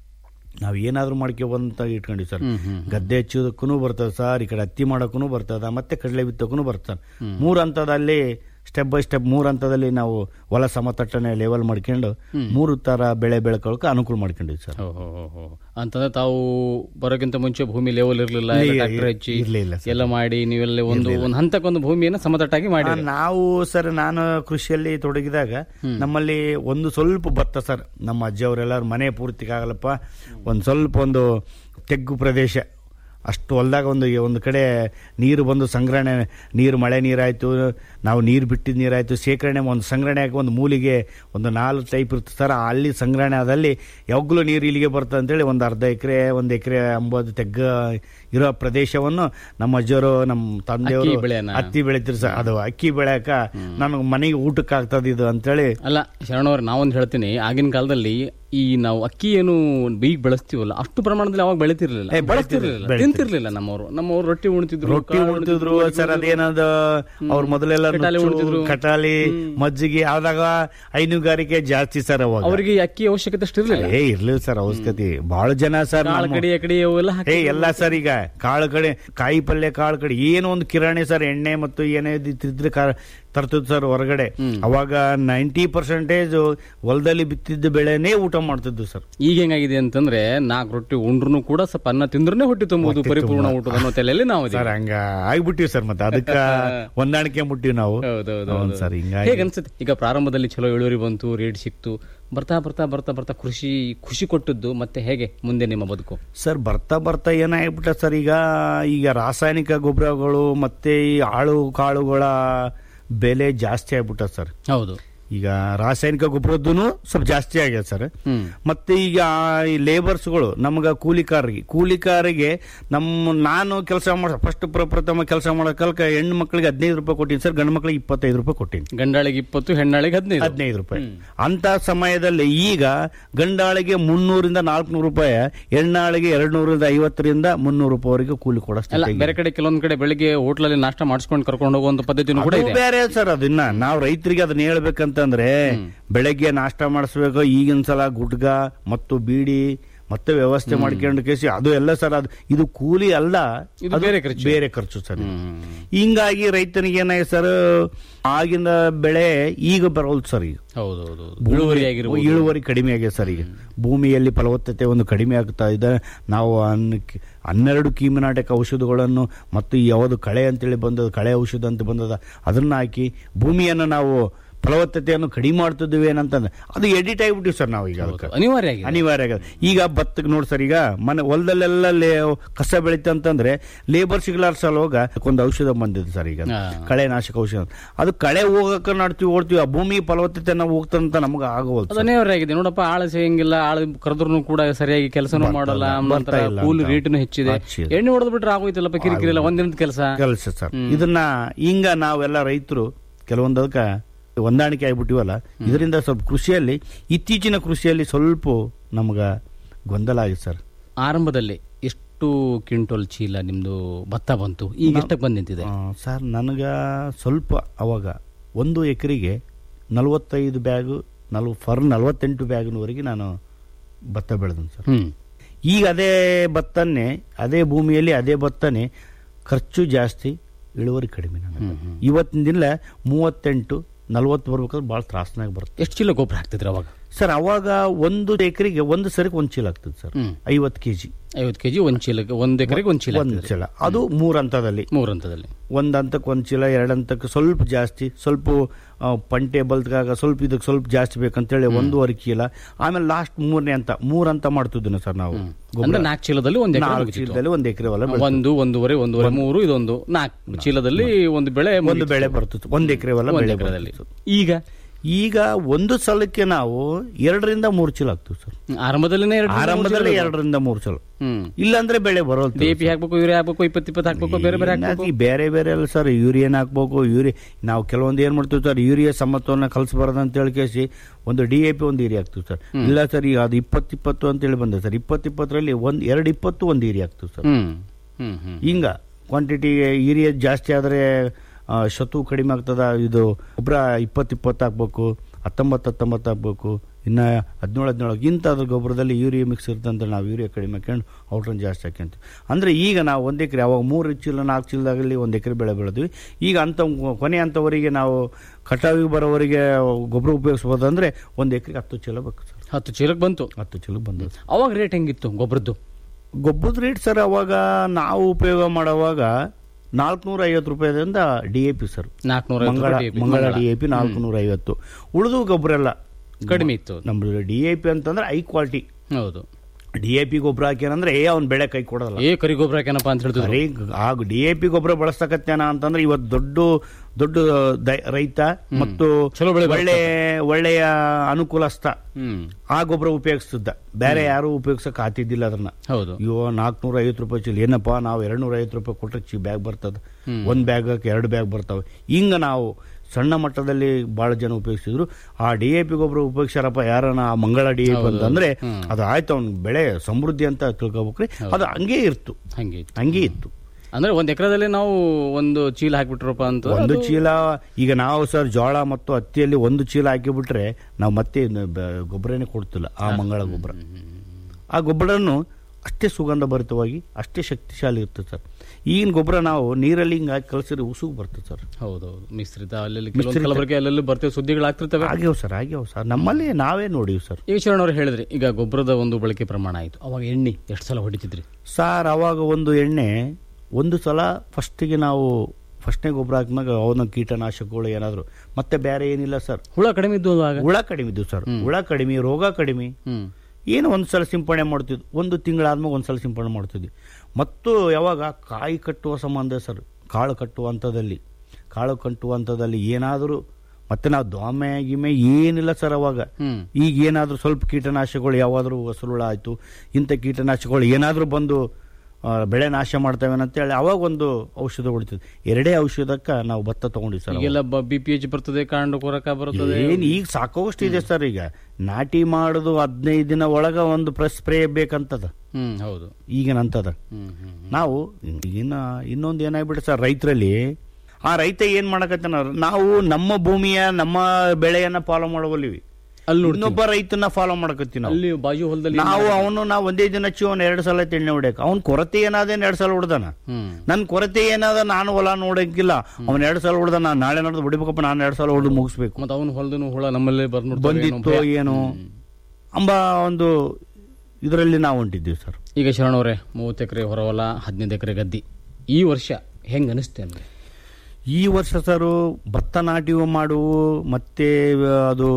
ನಾವು ಏನಾದರೂ ಮಾಡ್ಕೊಬಂತ ಇಟ್ಕೊಂಡಿವಿ ಸರ್ ಗದ್ದೆ ಹಚ್ಚೋದಕ್ಕೂ ಬರ್ತದೆ ಸರ್ ಈ ಕಡೆ ಹತ್ತಿ ಮಾಡೋಕ್ಕೂ ಬರ್ತದ ಮತ್ತೆ ಕಡಲೆ ಬಿತ್ತಕ್ಕೂ ಬರ್ತದೆ ಮೂರು ಹಂತದಲ್ಲಿ ಸ್ಟೆಪ್ ಬೈ ಸ್ಟೆಪ್ ಮೂರು ಹಂತದಲ್ಲಿ ನಾವು ಹೊಲ ಸಮತಟ್ಟನೆ ಲೆವೆಲ್ ಮಾಡ್ಕೊಂಡು ಮೂರು ತರ ಬೆಳೆ ಬೆಳ್ಕೊಳ್ಳೋಕೆ ಅನುಕೂಲ ಮಾಡ್ಕೊಂಡಿವಿ ಸರ್
ಅಂತಂದ್ರೆ ತಾವು ಬರೋಕ್ಕಿಂತ ಮುಂಚೆ ಭೂಮಿ ಲೆವೆಲ್ ಇರಲಿಲ್ಲ
ಇಲ್ಲ,
ಟ್ರ್ಯಾಕ್ಟರ್ ಹಚ್ಚಿ
ಇರ್ಲಿಲ್ಲ ಸರ್.
ಎಲ್ಲ ಮಾಡಿ ನೀವೆಲ್ಲ ಒಂದು ಒಂದು ಹಂತಕ್ಕೊಂದು ಭೂಮಿಯನ್ನು ಸಮತಟ್ಟಾಗಿ ಮಾಡಿ
ಆ, ನಾವು ಸರ್ ನಾನು ಕೃಷಿಯಲ್ಲಿ ತೊಡಗಿದಾಗ ನಮ್ಮಲ್ಲಿ ಒಂದು ಸ್ವಲ್ಪ ಭತ್ತ ಸರ್ ನಮ್ಮ ಅಜ್ಜಿ ಅವರೆಲ್ಲರೂ ಮನೆ ಪೂರ್ತಿಗೆ ಆಗಲ್ಲಪ್ಪ ಒಂದು ಸ್ವಲ್ಪ ಒಂದು ತೆಗ್ಗು ಪ್ರದೇಶ ಅಷ್ಟು ಹೊಲ್ದಾಗ ಒಂದು ಒಂದು ಕಡೆ ನೀರು ಬಂದು ಸಂಗ್ರಹಣೆ ನೀರು ಮಳೆ ನೀರಾಯ್ತು ನಾವು ನೀರು ಬಿಟ್ಟಿದ ನೀರಾಯ್ತು ಶೇಖರಣೆ ಒಂದು ಸಂಗ್ರಹಣೆ ಆಗಿ ಒಂದು ಮೂಲಿಗೆ ಒಂದು ನಾಲ್ಕು ಟೈಪ್ ಇರ್ತದೆ ಸರ್ ಅಲ್ಲಿ ಸಂಗ್ರಹಣೆ ಆದಲ್ಲಿ ಯಾವಾಗಲೂ ನೀರು ಇಲ್ಲಿಗೆ ಬರ್ತದೆ ಅಂತೇಳಿ ಒಂದು ಅರ್ಧ ಎಕರೆ ಒಂದು ಎಕರೆ ಅಂಬೋದು ತೆಗ್ಗ ಇರೋ ಪ್ರದೇಶವನ್ನು ನಮ್ಮ ಅಜ್ಜವರು ನಮ್ಮ ತಂದೆಯವರು
ಅಕ್ಕಿ ಬೆಳೆಯನ್ನ?
ಹತ್ತಿ ಬೆಳಿತೀರಿ ಸರ್ ಅದು ಅಕ್ಕಿ ಬೆಳೆಯಕ ನನಗೆ ಮನೆಗೆ ಊಟಕ್ಕೆ ಆಗ್ತದೆ ಇದು ಅಂತೇಳಿ
ಅಲ್ಲ ಶರಣವ್ರ ನಾವೊಂದು ಹೇಳ್ತೀನಿ ಆಗಿನ ಕಾಲದಲ್ಲಿ ಈ ನಾವು ಅಕ್ಕಿ ಏನು ಬೀಗ್ ಬೆಳೆಸ್ತೀವಲ್ಲ ಅಷ್ಟು ಪ್ರಮಾಣದಲ್ಲಿ ಅವಾಗ ಬೆಳಿತಿರ್ಲಿಲ್ಲ
ಏ,
ಬಳಸ್ತಿರ್ಲಿಲ್ಲ
ಬೆಳಿತಿರ್ಲಿಲ್ಲ.
ತಿಂತಿರ್ಲಿಲ್ಲ ನಮ್ಮವರು ನಮ್ಮವ್ರು ರೊಟ್ಟಿ ಉಣ್ತಿದ್ರು
ರೊಟ್ಟಿ
ಕಾಳು
ಉಣ್ತಿದ್ರು ಸರ್ ಅದೇನದ ಅವ್ರ ಮೊದಲೆಲ್ಲ
ಕಟಾಲಿ
ನುಚ್ಚು,
ಉಣ್ತಿದ್ರು.
ಕಟಾಲಿ ಮಜ್ಜಿಗೆ ಆದಾಗ ಹೈನುಗಾರಿಕೆ ಜಾಸ್ತಿ ಸರ್ ಅವಾಗ
ಅವರಿಗೆ ಈ ಅಕ್ಕಿ ಅವಶ್ಯಕತೆ ಅಷ್ಟು ಇರ್ಲಿಲ್ಲ
ಏ ಇರ್ಲಿಲ್ಲ ಸರ್ ಅವಶ್ಯಕತೆ ಬಹಳ ಜನ ಸರ್
ಕಾಳು
ನಮ್ಮ-
ಕಡಿ ಕಡಿ ಅವೆಲ್ಲ
ಏ
ಹಾಕಿ
ಎಲ್ಲ ಸರ್ ಈಗ ಕಾಳು ಕಡೆ ಕಾಯಿ ಪಲ್ಯ ಕಾಳು ಕಡೆ ಏನೋ ಒಂದು ಕಿರಾಣಿ ಸರ್ ಎಣ್ಣೆ ಮತ್ತು ಏನೇ ಇದ್ದಿದ್ರೆ ತರ್ತಿದ್ ಸರ್ ಹೊರಗಡೆ ಅವಾಗ ನೈಂಟಿ ಪರ್ಸೆಂಟೇಜ್ ಹೊಲದಲ್ಲಿ ಬಿತ್ತಿದ್ದ ಬೆಳೆನೇ ಊಟ ಮಾಡ್ತಿದ್ದು ಸರ್
ಈಗ ಹೆಂಗಾಗಿದೆ ಅಂತಂದ್ರೆ ನಾಲ್ಕು ರೊಟ್ಟಿ ಉಂಡ್ರು ಕೂಡ ಸ್ವಲ್ಪ ಅನ್ನ ತಿಂದ್ರೆ ಹೊಟ್ಟೆ ತುಂಬುವುದು
ಹೊಟ್ಟೆ
ಪರಿಪೂರ್ಣ
ತುಂಬ.
ಊಟದ ಅನ್ನೋ ತಲೆಯಲ್ಲಿ ನಾವು ಇದೀವಿ.
ಸರ್ ಹಂಗ ಆಗ್ಬಿಟ್ಟಿವಿ ಸರ್ ಮತ್ತೆ ಅದಕ್ಕ ಹೊಂದಾಣಿಕೆ ಮುಟ್ಟಿವಿ ನಾವು
ಹೌದೌದು
ಹೌದು
ಹೌದು.
ಸರ್ ಹಿಂಗಾಗಿ
ಹೇಗೆ ಅನ್ಸುತ್ತೆ ಈಗ ಪ್ರಾರಂಭದಲ್ಲಿ ಚಲೋ ಇಳುವರಿ ಬಂತು ರೇಟ್ ಸಿಕ್ತು ಬರ್ತಾ ಬರ್ತಾ ಬರ್ತಾ ಬರ್ತಾ ಕೃಷಿ ಖುಷಿ ಕೊಟ್ಟದ್ದು ಮತ್ತೆ ಹೇಗೆ ಮುಂದೆ ನಿಮ್ಮ ಬದುಕು
ಸರ್ ಬರ್ತಾ ಬರ್ತಾ ಏನಾಗ್ಬಿಟ್ಟ ಸರ್ ಈಗ ಈಗ ರಾಸಾಯನಿಕ ಗೊಬ್ಬರಗಳು ಮತ್ತೆ ಈ ಆಳು ಕಾಳುಗಳ ಬೆಲೆ ಜಾಸ್ತಿ ಆಗ್ಬಿಟ್ಟ ಸರ್
ಹೌದು
ಈಗ ರಾಸಾಯನಿಕ ಗೊಬ್ಬರದ್ದು ಸ್ವಲ್ಪ ಜಾಸ್ತಿ ಆಗ್ಯದ ಸರ್ ಮತ್ತೆ ಈಗ ಈ ಲೇಬರ್ಸ್ಗಳು ನಮ್ಗ ಕೂಲಿಕಾರರಿಗೆ ಕೂಲಿಕಾರಿಗೆ ನಮ್ಮ ನಾನು ಕೆಲಸ ಮಾಡ ಫಸ್ಟ್ ಪ್ರಪ್ರಥಮ ಕೆಲಸ ಮಾಡೋ ಕಾಲಕ್ಕೆ ಹೆಣ್ಣು ಮಕ್ಕಳಿಗೆ ಹದಿನೈದು ರೂಪಾಯಿ ಕೊಟ್ಟಿನಿ ಸರ್ ಗಂಡು ಮಕ್ಕಳಿಗೆ ಇಪ್ಪತ್ತೈದು ರೂಪಾಯಿ ಕೊಟ್ಟಿನಿ
ಗಂಡಾಳಿಗೆ ಇಪ್ಪತ್ತು ಹೆಣ್ಣಾಳಿಗೆ ಹದಿನೈದು
ಹದಿನೈದು ರೂಪಾಯಿ ಅಂತ ಸಮಯದಲ್ಲಿ ಈಗ ಗಂಡಾಳಿಗೆ ಮುನ್ನೂರಿಂದ ನಾಲ್ಕುನೂರು ರೂಪಾಯಿ ಹೆಣ್ಣಾಳಿಗೆ ಎರಡ್ ನೂರಿಂದ ಐವತ್ತರಿಂದ ಮುನ್ನೂರು ರೂಪಾಯಿವರೆಗೆ ಕೂಲಿ ಕೊಡೋ
ಅಲ್ಲ
ಸ್ಥಿತಿ
ಬೇರೆ ಕಡೆ ಕೆಲವೊಂದ್ ಕಡೆ ಬೆಳಿಗ್ಗೆ ಹೋಟ್ಲಲ್ಲಿ ನಾಷ್ಟ ಮಾಡಿಸ್ಕೊಂಡು ಕರ್ಕೊಂಡು ಹೋಗುವಂತ ಪದ್ಧತಿನೂ ಕೂಡ
ಅದು
ಇದೆ
ಬೇರೆ ಸರ್ ಅದನ್ನ ನಾವು ರೈತರಿಗೆ ಅದನ್ನ ಹೇಳ್ಬೇಕಂತಂದ್ರೆ ಬೆಳಗ್ಗೆ ನಾಷ್ಟ ಮಾಡಿಸ್ಬೇಕು ಈಗಿನ ಸಲ ಗುಟ್ಗ ಮತ್ತು ಬೀಡಿ ಮತ್ತೆ ವ್ಯವಸ್ಥೆ ಮಾಡ್ಕೊಂಡು ಕೇಸಿ ಅದು ಎಲ್ಲ ಸರ್ ಅದು ಇದು ಕೂಲಿ ಅಲ್ಲ
ಇದು
ಅದು
ಬೇರೆ ಖರ್ಚು.
ಬೇರೆ ಖರ್ಚು ಸರ್ ಹಿಂಗಾಗಿ ರೈತನಿಗೆ ಏನಾಗಿದೆ ಸರ್ ಆಗಿನ ಬೆಳೆ ಈಗ ಬರೋದು ಸರ್ ಈಗ
ಹೌದೌದು
ಭೂಮಿ-
ಇಳುವರಿ ಆಗಿರ್ಬೋದು.
ಇಳುವರಿ ಕಡಿಮೆ ಆಗಿದೆ ಸರ್ ಈಗ ಭೂಮಿಯಲ್ಲಿ ಫಲವತ್ತತೆ ಒಂದು ಕಡಿಮೆ ಆಗ್ತಾ ಇದೆ ನಾವು ಅನ್ನ- ಹನ್ನೆರಡು ಕೀಮನಾಟಕ ಔಷಧಗಳನ್ನು ಮತ್ತು ಈ ಯಾವುದು ಕಳೆ ಅಂತೇಳಿ ಬಂದದ ಕಳೆ ಔಷಧ ಅಂತ ಬಂದದ ಅದನ್ನ ಹಾಕಿ ಭೂಮಿಯನ್ನು ನಾವು ಫಲವತ್ತತೆಯನ್ನು ಕಡಿಮೆ ಮಾಡ್ತಿದ್ದೀವಿ ಏನಂತಂದ್ರೆ ಅದು ಎಡಿಟ್ ಆಗಿಬಿಟ್ಟಿವಿ ಸರ್ ನಾವು ಈಗ ಅದಕ್ಕೆ
ಅನಿವಾರ್ಯ ಆಗಿದೆ
ಅನಿವಾರ್ಯ ಆಗಿದೆ ಈಗ ಭತ್ತಕ್ಕೆ ನೋಡಿ ಸರ್ ಈಗ ಮನೆ ಹೊಲದಲ್ಲೆಲ್ಲ ಲೇ ಕಸ ಬೆಳೀತಂತಂದ್ರೆ ಲೇಬರ್ ಸಿಗ್ಲಾರ ಸಲುವಾಗ ಒಂದು ಔಷಧ ಬಂದಿದೆ ಸರ್ ಈಗ
ಹಾ.
ಕಳೆ ನಾಶಕ ಔಷಧ ಅದು ಕಳೆ ಹೋಗಕ್ಕೆ ನಾಡ್ತೀವಿ ಓಡ್ತೀವಿ ಆ ಭೂಮಿ ಫಲವತ್ತತೆ ನಾವು ಹೋಗ್ತಂತ ನಮ್ಗೆ ಆಗವಲ್ದು
ಅದು ಅನಿವಾರ್ಯ ಆಗಿದೆ ನೋಡಪ್ಪ ಆಳ ಸಿಗಂಗಿಲ್ಲ ಆಳ ಕರೆದ್ರು ಕೂಡ ಸರಿಯಾಗಿ ಕೆಲಸನೂ
ಬರ್ತಾ
ಮಾಡಲ್ಲ
ಇಲ್ಲ,
ನಂತರ
ಬರ್ತಾ ಇಲ್ಲ
ಕೂಲಿ
ಅಂತ.
ರೇಟ್ನು ಹೆಚ್ಚಿದೆ
ಹೆಚ್ಚಿದೆ.
ಎಣ್ಣೆ ಹೊಡೆದ್ ಬಿಟ್ರೆ ಆಗೋಯ್ತಲ್ಲಪ್ಪ ಕಿರಿಕಿರಿ ಇಲ್ಲ ಒಂದಿನದ ಕೆಲಸ
ಕೆಲಸ ಸರ್ ಇದನ್ನ ಹಿಂಗ ನಾವೆಲ್ಲ ರೈತರು ಕೆಲವೊಂದಕ್ಕ ಹೊಂದಾಣಿಕೆ ಆಗ್ಬಿಟ್ಟಿವಲ್ಲ ಇದರಿಂದ ಸ್ವಲ್ಪ ಕೃಷಿಯಲ್ಲಿ ಇತ್ತೀಚಿನ ಕೃಷಿಯಲ್ಲಿ ಸ್ವಲ್ಪ ನಮ್ಗ ಗೊಂದಲ ಆಗಿದೆ ಸರ್
ಆರಂಭದಲ್ಲಿ ಎಷ್ಟು ಕ್ವಿಂಟಲ್ ಚೀಲ ನಿಮ್ದು ಭತ್ತ ಬಂತು ಈಗ ಎಷ್ಟಕ್ಕೆ ಬಂದ್ ನಿಂತಿದೆ
ಆ, ಸರ್ ನನಗ ಸ್ವಲ್ಪ ಅವಾಗ ಒಂದು ಎಕರೆಗೆ ನಲವತ್ತೈದು ಬ್ಯಾಗು ನಲ್ವ ಫರ್ ನಲವತ್ತೆಂಟು ಬ್ಯಾಗ್ನವರೆಗೆ ನಾನು ಭತ್ತ ಬೆಳೆದನು ಸರ್
ಹ್ಮ್
ಈಗ ಅದೇ ಭತ್ತನ್ನೇ ಅದೇ ಭೂಮಿಯಲ್ಲಿ ಅದೇ ಭತ್ತನೇ ಖರ್ಚು ಜಾಸ್ತಿ ಇಳುವರಿ ಕಡಿಮೆ ನನಗೆ ಇವತ್ತಿನ ದಿನ ಮೂವತ್ತೆಂಟು ನಲವತ್ತು ಬರ್ಬೇಕಾದ್ರೆ ಭಾಳ ತ್ರಾಸನಾಗಿ ಬರುತ್ತೆ
ಎಷ್ಟು ಚೀಲ ಗೊಬ್ಬರ ಹಾಕ್ತಿದ್ರಿ ಅವಾಗ
ಸರ್ ಅವಾಗ ಒಂದು ಎಕರೆಗೆ ಒಂದು ಸರಿಗೆ ಒಂದು ಚೀಲ ಆಗ್ತದೆ ಸರ್ ಐವತ್ತು ಕೆ ಜಿ
ಐವತ್ತು ಕೆಜಿ ಒಂದ್ ಚೀಲಕ್ಕೆ ಒಂದ್ ಎಕರೆಗೆ ಒಂದ್ ಚೀಲ
ಒಂದು
ಹಾಕ್ತಿದ್ರಿ.
ಚೀಲ ಅದು ಮೂರು ಹಂತದಲ್ಲಿ
ಮೂರ್ ಹಂತದಲ್ಲಿ
ಒಂದು ಹಂತಕ್ಕೆ ಒಂದು ಚೀಲ ಎರಡು ಹಂತಕ್ಕೆ ಸ್ವಲ್ಪ ಜಾಸ್ತಿ ಸ್ವಲ್ಪ ಆ, ಪಂಟೆ ಬಲ್ತ್ಗಾಗ ಸ್ವಲ್ಪ ಇದಕ್ಕೆ ಸ್ವಲ್ಪ ಜಾಸ್ತಿ ಬೇಕಂತೇಳಿ ಒಂದೂವರೆ ಚೀಲ ಆಮೇಲೆ ಲಾಸ್ಟ್ ಮೂರನೇ ಹಂತ ಮೂರು ಹಂತ ಮಾಡ್ತಿದ್ವಿ ಸರ್ ನಾವು
ಅಂದ್ರೆ ನಾಲ್ಕು ಚೀಲದಲ್ಲಿ ಒಂದ್ ಎಕರೆ
ನಾಲ್ಕು
ಮುಗೀತಿತ್ತು.
ಚೀಲದಲ್ಲಿ ಒಂದು ಎಕರೆ ಹೊಲ ಬೆಳ್ತಿದ್ವಿ.
ಒಂದು ಒಂದೂವರೆ ಒಂದೂವರೆ ಮೂರು ಇದೊಂದು ನಾಲ್ಕು ಚೀಲದಲ್ಲಿ ಒಂದು ಬೆಳೆ
ಒಂದು
ಮುಗೀತು.
ಬೆಳೆ ಬರ್ತಿತ್ತು ಒಂದು ಎಕರೆ ಹೊಲ
ಒಂದ್
ಬೆಳೆ
ಎಕರೆದಲ್ಲಿ.
ಬರ್ತಿತ್ತು.
ಈಗ
ಈಗ ಒಂದು ಸಲಕ್ಕೆ ನಾವು ಎರಡರಿಂದ ಮೂರು ಚೀಲ ಆಗ್ತೀವಿ ಸರ್
ಆರಂಭದಲ್ಲಿನೇ ಎರಡು
ಆರಂಭದಲ್ಲಿ ಎರಡರಿಂದ ಮೂರು ಚೀಲ
ಹ್ಮ್
ಇಲ್ಲಾಂದ್ರೆ ಬೆಳೆ ಬರೋಲ್ಲ
ಡಿಎಪಿ ಹಾಕ್ಬೇಕು ಯೂರಿಯಾ ಹಾಕ್ಬೇಕು ಇಪ್ಪತ್ತು ಇಪ್ಪತ್ತು ಹಾಕ್ಬೇಕು ಬೇರೆ ಬೇರೆ ಹಾಕ್ಬೇಕು
ಈ ಬೇರೆ ಬೇರೆ ಅಲ್ಲ ಸರ್ ಯೂರಿಯನ್ ಹಾಕ್ಬೇಕು ಯೂರಿಯಾ ನಾವು ಕೆಲವೊಂದು ಏನ್ ಮಾಡ್ತೀವಿ ಸರ್ ಯೂರಿಯಾ ಸಮತ್ವನ ಕಲಿಸಬಾರ್ದು ಅಂತ ಹೇಳಿ ಕೇಸಿ ಒಂದು ಡಿ ಎ ಪಿ ಒಂದು ಯೂರಿಯಾ ಹಾಕ್ತೀವಿ ಸರ್ ಇಲ್ಲ ಸರ್ ಈಗ ಅದು ಇಪ್ಪತ್ತು ಇಪ್ಪತ್ತು ಅಂತೇಳಿ ಬಂದ ಸರ್ ಇಪ್ಪತ್ತು ಇಪ್ಪತ್ತರಲ್ಲಿ ಒಂದ್ ಎರಡು ಇಪ್ಪತ್ತು ಒಂದು ಯೂರಿಯಾ ಹಾಕ್ತೀವಿ ಸರ್
ಹ್ಮ್ ಹ್ಮ್ ಹ್ಮ್
ಹಿಂಗ ಕ್ವಾಂಟಿಟಿ ಯೂರಿಯಾ ಜಾಸ್ತಿ ಆದರೆ ಶತು ಕಡಿಮೆ ಆಗ್ತದ ಇದು ಗೊಬ್ಬರ ಇಪ್ಪತ್ತು ಇಪ್ಪತ್ತು ಹಾಕ್ಬೇಕು ಹತ್ತೊಂಬತ್ತು ಹತ್ತೊಂಬತ್ತು ಹಾಕ್ಬೇಕು ಇನ್ನು ಹದಿನೇಳು ಹದಿನೇಳು ಇಂಥದ್ರ ಗೊಬ್ಬರದಲ್ಲಿ ಯೂರಿಯಾ ಮಿಕ್ಸ್ ಇರ್ತಂತ ನಾವು ಯೂರಿಯಾ ಕಡಿಮೆ ಹಾಕೊಂಡು ಔಟ್ರನ್ ಜಾಸ್ತಿ ಹಾಕ್ಯಂತೀವಿ ಅಂದರೆ ಈಗ ನಾವು ಒಂದು ಎಕರೆ ಅವಾಗ ಮೂರು ಚೀಲ ನಾಲ್ಕು ಚೀಲದಾಗಲಿ ಒಂದು ಎಕರೆ ಬೆಳೆ ಬೆಳೆದ್ವಿ ಈಗ ಅಂಥ ಕೊನೆ ಹಂತವರೆಗೆ ನಾವು ಕಟಾವಿಗೆ ಬರೋವರೆಗೆ ಗೊಬ್ಬರ ಉಪಯೋಗಿಸ್ಬೋದು ಅಂದರೆ ಒಂದು ಎಕರೆಗೆ ಹತ್ತು ಚೀಲ ಬೇಕು ಸರ್
ಹತ್ತು ಚೀಲಕ್ಕೆ ಬಂತು
ಹತ್ತು ಚೀಲಕ್ಕೆ ಬಂದು
ಅವಾಗ ರೇಟ್ ಹೆಂಗಿತ್ತು ಗೊಬ್ಬರದ್ದು
ಗೊಬ್ಬರದ ರೇಟ್ ಸರ್ ಅವಾಗ ನಾವು ಉಪಯೋಗ ಮಾಡುವಾಗ ನಾಲ್ಕುನೂರ ಐವತ್ತು ರೂಪಾಯಿದಿಂದ ಡಿ ಎ ಪಿ ಸರ್
ನಾಲ್ಕುನೂರ
ಮಂಗಳ
DAP,
ಮಂಗಳ
ಮಂಗಳ.
ಡಿ ಎ ಪಿ ನಾಲ್ಕುನೂರ ಐವತ್ತು ಉಳಿದು ಗೊಬ್ಬರ ಎಲ್ಲ
ಕಡಿಮೆ ಇತ್ತು
ನಮ್ದು ಡಿ ಎ ಪಿ ಅಂತಂದ್ರೆ ಹೈ ಕ್ವಾಲಿಟಿ
ಹೌದು
ಡಿ ಎ ಪಿ ಗೊಬ್ಬರ ಹಾಕ್ಯಾನಂದ್ರೆ ಏ ಅವ್ನ ಬೆಳೆ ಕೈ ಕೊಡೋಲ್ಲ
ಏ ಕರಿ ಗೊಬ್ಬರ ಹಾಕ್ಯಾನಪ್ಪ ಅಂತ ಹೇಳ್ತಿದ್ರು
ಅರೆ ಆಗ ಡಿ ಎ ಪಿ ಗೊಬ್ಬರ ಬಳಸ್ತಕತ್ತೇನ ಅಂತಂದ್ರೆ ಇವತ್ತು ದೊಡ್ಡ ದೊಡ್ಡ ದ- ರೈತ ಮತ್ತು
ಚಲೋ ಬೆಳೆ
ಒಳ್ಳೆ ಒಳ್ಳೆಯ ಅನುಕೂಲಸ್ಥ
ಹ್ಮ್
ಆ ಗೊಬ್ಬರ ಉಪಯೋಗಿಸ್ತಿದ್ದ ಬೇರೆ ಯಾರು ಉಪಯೋಗಿಸಕ್ ಆತಿದ್ದಿಲ್ಲ ಅದನ್ನ
ಹೌದು
ಅಯ್ಯೋ ನಾಲ್ಕುನೂರ ಐವತ್ತು ರೂಪಾಯಿ ಚೀಲ ಏನಪ್ಪ ನಾವು ಎರಡು ನೂರ ಐವತ್ತು ರೂಪಾಯಿ ಕೊಟ್ಟರೆ ಚಿ ಬ್ಯಾಗ್ ಬರ್ತದೆ ಒಂದು ಬ್ಯಾಗ್ ಎರಡು ಬ್ಯಾಗ್ ಬರ್ತವೆ ಹಿಂಗ ನಾವು ಸಣ್ಣ ಮಟ್ಟದಲ್ಲಿ ಬಹಳ ಜನ ಉಪಯೋಗಿಸಿದ್ರು ಆ ಡಿ ಎ ಪಿ ಗೊಬ್ಬರ ಉಪಯೋಗಿಸ್ಯಾರಪ್ಪ ಯಾರನ್ನ ಆ ಮಂಗಳ ಡಿ ಎ ಪಿ ಅಂತಂದ್ರೆ ಅದು ಆಯ್ತು ಅವ್ನ ಬೆಳೆ ಸಮೃದ್ಧಿ ಅಂತ ತಿಳ್ಕೊಬೇಕ್ರಿ ಅದು ಹಂಗೆ ಇರ್ತು
ಹಂಗೆ ಇತ್ತು.
ಹಂಗೆ ಇತ್ತು
ಅಂದ್ರೆ ಒಂದ್ ಎಕರೆದಲ್ಲಿ ನಾವು ಒಂದು ಚೀಲ ಹಾಕ್ಬಿಟ್ರಪ್ಪ ಅಂತ
ಒಂದು
ಅದು-
ಚೀಲ ಈಗ ನಾವು ಸರ್ ಜೋಳ ಮತ್ತು ಹತ್ತಿಯಲ್ಲಿ ಒಂದು ಚೀಲ ಹಾಕಿಬಿಟ್ರೆ ನಾವು ಮತ್ತೆ ಇನ್ನು ಬ- ಗೊಬ್ಬರನೇ ಕೊಡ್ತಿಲ್ಲ ಆ ಮಂಗಳ ಗೊಬ್ಬರ ಆ ಗೊಬ್ಬರನು ಅಷ್ಟೇ ಸುಗಂಧ ಭರಿತವಾಗಿ ಅಷ್ಟೇ ಶಕ್ತಿಶಾಲಿ ಇರ್ತದೆ ಸರ್ ಈಗಿನ ಗೊಬ್ಬರ ನಾವು ನೀರಲ್ಲಿ ಹಿಂಗೆ ಹಾಕಿ ಕಳಿಸಿದ್ರೆ ಉಸುಗು ಬರ್ತದೆ ಸರ್
ಹೌದೌದು ಮಿಶ್ರಿತ ಅಲ್ಲೆಲ್ಲಿ ಕೆಲವೊಂದು
ಮಿಶ್ರಿತ.
ಕಲಬರಕೆ ಅಲ್ಲೆಲ್ಲಿ ಬರ್ತೇವೆ ಸುದ್ದಿಗಳು ಆಗ್ತಿರ್ತವೆ
ಆಗ್ಯಾವ ಸರ್ ಆಗ್ಯಾವ ಸರ್ ನಮ್ಮಲ್ಲಿ ನಾವೇ ನೋಡಿವಿ ಸರ್
ಈಗ ಶರಣ್ ಅವ್ರು ಹೇಳಿದ್ರಿ ಈಗ ಗೊಬ್ಬರದ ಒಂದು ಬಳಕೆ ಪ್ರಮಾಣ ಆಯ್ತು ಅವಾಗ ಎಣ್ಣೆ ಎಷ್ಟು ಸಲ ಹೊಡಿತಿದ್ರಿ
ಸರ್ ಅವಾಗ ಒಂದು ಎಣ್ಣೆ ಒಂದು ಸಲ ಫಸ್ಟಿಗೆ ನಾವು ಫಸ್ಟ್ನೇ ಗೊಬ್ಬರ ಹಾಕಿದಾಗ ಅವನ ಕೀಟನಾಶಕಗಳು ಏನಾದ್ರು ಮತ್ತೆ ಬೇರೆ ಏನಿಲ್ಲ ಸರ್
ಹುಳ ಕಡಿಮೆ ಇದ್ದು ಆಗ
ಹುಳ ಕಡಿಮೆ ಇದ್ದು ಸರ್ ಹುಳ ಕಡಿಮೆ ರೋಗ ಕಡಿಮೆ
ಹ್ಮ್
ಏನು ಒಂದು ಸಲ ಸಿಂಪಡಣೆ ಮಾಡ್ತಿದ್ವಿ ಒಂದು ತಿಂಗಳಾದ್ಮೇಲೆ ಒಂದು ಸಲ ಸಿಂಪಡಣೆ ಮಾಡ್ತಿದ್ವಿ ಮತ್ತು ಯಾವಾಗ ಕಾಯಿ ಕಟ್ಟುವ ಸಂಬಂಧ ಸರ್ ಕಾಳು ಕಟ್ಟುವ ಹಂತದಲ್ಲಿ ಕಾಳು ಕಟ್ಟುವ ಹಂತದಲ್ಲಿ ಏನಾದರೂ ಮತ್ತೆ ನಾವು ದೋಮೆ ಗಿಮೆ ಏನಿಲ್ಲ ಸರ್ ಅವಾಗ
ಹ್ಮ್
ಈಗ ಏನಾದರೂ ಸ್ವಲ್ಪ ಕೀಟನಾಶಕಗಳು ಯಾವಾದರೂ ಹಸುರುಳ ಆಯಿತು ಇಂಥ ಕೀಟನಾಶಕಗಳು ಏನಾದರೂ ಬಂದು ಆ, ಬೆಳೆ ನಾಶ ಮಾಡ್ತವೆ ಅಂತೇಳಿ ಅವಾಗ ಒಂದು ಔಷಧ ಹೊಡಿತಿದ್ವಿ ಎರಡೇ ಔಷಧಕ್ಕೆ ನಾವು ಭತ್ತ ತಗೊಂಡಿವಿ ಸರ್ ಅವಾಗ.
ಈಗೆಲ್ಲ ಬಿ ಪಿ ಎಚ್ ಬರ್ತದೆ ಕಾಂಡ ಕೊರಕ ಬರ್ತದೆ
ಏನ್ ಈಗ ಸಾಕಷ್ಟು ಇದೆ ಸರ್ ಈಗ ನಾಟಿ ಮಾಡುದು ಹದಿನೈದು ದಿನ ಒಳಗ ಒಂದು ಪ್ರೆಸ್ ಸ್ಪ್ರೇ ಬೇಕಂತದ
ಹ್ಮ್ ಹೌದು
ಈಗಿನಂತದ
ಹ್ಮ್ ಹ್ಮ್
ನಾವು ಇನ್ನ ಇನ್ನೊಂದು ಏನಾಗ್ಬಿಟ್ಟು ಸರ್ ರೈತರಲ್ಲಿ ಆ ರೈತ ಏನ್ ಮಾಡಕತ್ತಾನ ನಾವು ನಮ್ಮ ಭೂಮಿಯ ನಮ್ಮ ಬೆಳೆಯನ್ನ ಫಾಲೋ ಮಾಡವಲ್ಲಿವಿ
ಅಲ್ಲಿ ನೋಡ್ತೀವಿ.
ಇನ್ನೊಬ್ಬ ರೈತನ ಫಾಲೋ ಮಾಡಕತ್ತೀವಿ ನಾವು
ಅಲ್ಲಿ ಬಾಜು ಹೊಲದಲ್ಲಿ
ನಾವು ಅವನು ನಾವು ಒಂದೇ ದಿನ ಹಚ್ಚಿ ಅವ್ನು ಎರಡು ಸಲ ಎಣ್ಣೆ ಹೊಡ್ಯಾಕ ಅವ್ನ ಕೊರತೆ ಏನಾದೇನು ಎರಡು ಸಲ ಹೊಡ್ದಾನ
ಹ್ಮ್
ನನ್ನ ಕೊರತೆ ಏನಾದ ನಾನು ಹೊಲ ನೋಡಂಗಿಲ್ಲ ಅವ್ನ ಎರಡು ಸಲ ಹೊಡ್ದ ನಾನು ನಾಳೆ ನಡೆದು ಹೊಡಿಬೇಕಪ್ಪ ನಾನು ಎರಡು ಸಲ ಹೊಡೆದು ಮುಗಿಸ್ಬೇಕು
ಮತ್ತೆ ಅವನು ಹೊಲದನು ಹುಳ ನಮ್ಮಲ್ಲೇ ಬಂದ್
ಬಂದಿತ್ತು ಏನು ಅಂಬ ಒಂದು ಇದರಲ್ಲಿ ನಾವು ಹೊಂಟಿದ್ದೀವಿ ಸರ್
ಈಗ ಶರಣ್ ಅವರೇ ಮೂವತ್ತು ಎಕರೆ ಹೊರವಲ ಹದಿನೈದು ಎಕರೆ ಗದ್ದಿ ಈ ವರ್ಷ ಹೆಂಗ್ ಅನಿಸ್ತೆ ಅಂದ್ರೆ
ಈ ವರ್ಷ ಸರ್ ಭತ್ತ ನಾಟಿ ಮಾಡುವು ಮತ್ತೆ ಅದು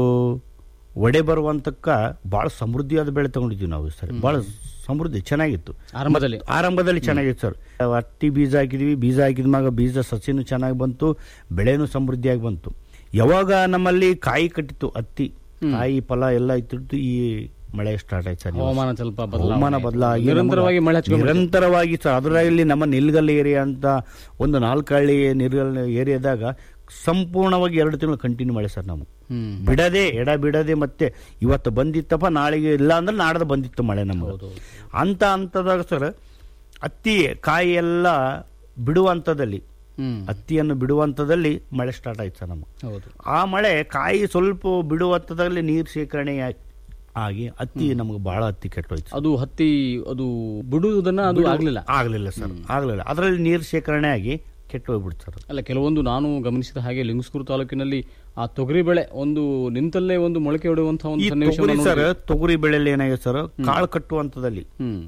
ಒಡೆ ಬರುವಂತಕ್ಕ ಭಾಳ ಸಮೃದ್ಧಿಯಾದ ಬೆಳೆ ತಗೊಂಡಿದ್ದೀವಿ ನಾವು ಸರ್ ಭಾಳ ಸಮೃದ್ಧಿ ಚೆನ್ನಾಗಿತ್ತು
ಆರಂಭದಲ್ಲಿ
ಆರಂಭದಲ್ಲಿ ಚೆನ್ನಾಗಿತ್ತು ಸರ್ ಹತ್ತಿ ಬೀಜ ಹಾಕಿದ್ವಿ ಬೀಜ ಹಾಕಿದ್ಮಾಗ ಬೀಜ ಸಸಿನೂ ಚೆನ್ನಾಗಿ ಬಂತು ಬೆಳೆನೂ ಸಮೃದ್ಧಿಯಾಗಿ ಬಂತು ಯಾವಾಗ ನಮ್ಮಲ್ಲಿ ಕಾಯಿ ಕಟ್ಟಿತ್ತು ಹತ್ತಿ ಕಾಯಿ ಫಲ ಎಲ್ಲ ಇತ್ತಿತ್ತು ಈ ಮಳೆ ಸ್ಟಾರ್ಟ್ ಆಯ್ತು ಸರ್ ಈ ವರ್ಷ.
ಹವಾಮಾನ ಸ್ವಲ್ಪ ಬದಲಾವಣೆ.
ಹವಾಮಾನ ಬದಲಾಗಿ
ನಿರಂತರವಾಗಿ
ನಮಗೆ
ಮಳೆ ಹಚ್ಕೊಂಡ್ಬಿಡ್ತು.
ನಿರಂತರವಾಗಿ ಸರ್ ಅದರಲ್ಲಿ ನಮ್ಮ ನಿಲ್ಗಲ್ ಏರಿಯಾ ಅಂತ ಒಂದು ನಾಲ್ಕು ಹಳ್ಳಿ ನಿರ್ಗಲ್ ಏರಿಯಾದಾಗ ಸಂಪೂರ್ಣವಾಗಿ ಎರಡು ತಿಂಗಳು ಕಂಟಿನ್ಯೂ ಮಳೆ ಸರ್ ನಾವು
ಹ್ಮ್
ಬಿಡದೆ ಎಡ ಬಿಡದೆ ಮತ್ತೆ ಇವತ್ತು ಬಂದಿತ್ತಪ್ಪ ನಾಳೆಗೆ ಇಲ್ಲ ಅಂದ್ರೆ ನಾಡ್ದು ಬಂದಿತ್ತು ಮಳೆ ನಮಗೆ ಅಂತ ಹಂತದಾಗ ಸರ್ ಹತ್ತಿ ಕಾಯಿ ಎಲ್ಲ ಬಿಡುವಂಥದ್ದಲ್ಲಿ
ಹ್ಮ್
ಹತ್ತಿಯನ್ನು ಬಿಡುವಂಥದ್ದಲ್ಲಿ ಮಳೆ ಸ್ಟಾರ್ಟ್ ಆಯ್ತು ಸರ್ ನಮಗೆ
ಹೌದು
ಆ ಮಳೆ ಕಾಯಿ ಸ್ವಲ್ಪ ಬಿಡುವಂಥದ್ದಲ್ಲಿ ನೀರು ಶೇಖರಣೆ ಆ- ಆಗಿ ಹತ್ತಿ ನಮಗೆ ಬಹಳ ಹತ್ತಿ ಕೆಟ್ಟೋಯ್ತು
ಅದು ಹತ್ತಿ ಅದು ಬಿಡುವುದನ್ನ ಅದು ಆಗ್ಲಿಲ್ಲ
ಆಗ್ಲಿಲ್ಲ ಸರ್ ಆಗ್ಲಿಲ್ಲ ಅದರಲ್ಲಿ ನೀರು ಶೇಖರಣೆ ಆಗಿ ಕೆಟ್ಟು ಹೋಗ್ಬಿಡ್ತು ಸರ್
ಅಲ್ಲ ಕೆಲವೊಂದು ನಾನು ಗಮನಿಸಿದ ಹಾಗೆ ಲಿಂಗಸ್ಕೂರು ತಾಲೂಕಿನಲ್ಲಿ ಆ ತೊಗರಿ ಬೆಳೆ ಒಂದು ನಿಂತಲ್ಲೇ ಒಂದು ಮೊಳಕೆ ಹೊಡೆಯುವಂತಹ ಒಂದು
ಈ
ಸನ್ನಿವೇಶ
ತೊಗರಿ ಸರ್ ತೊಗರಿ ಬೆಳೆಯಲ್ಲಿ ಏನಾಗಿದೆ ಸರ್ ಕಾಳು ಕಟ್ಟುವಂಥದ್ದಲ್ಲಿ
ಹ್ಮ್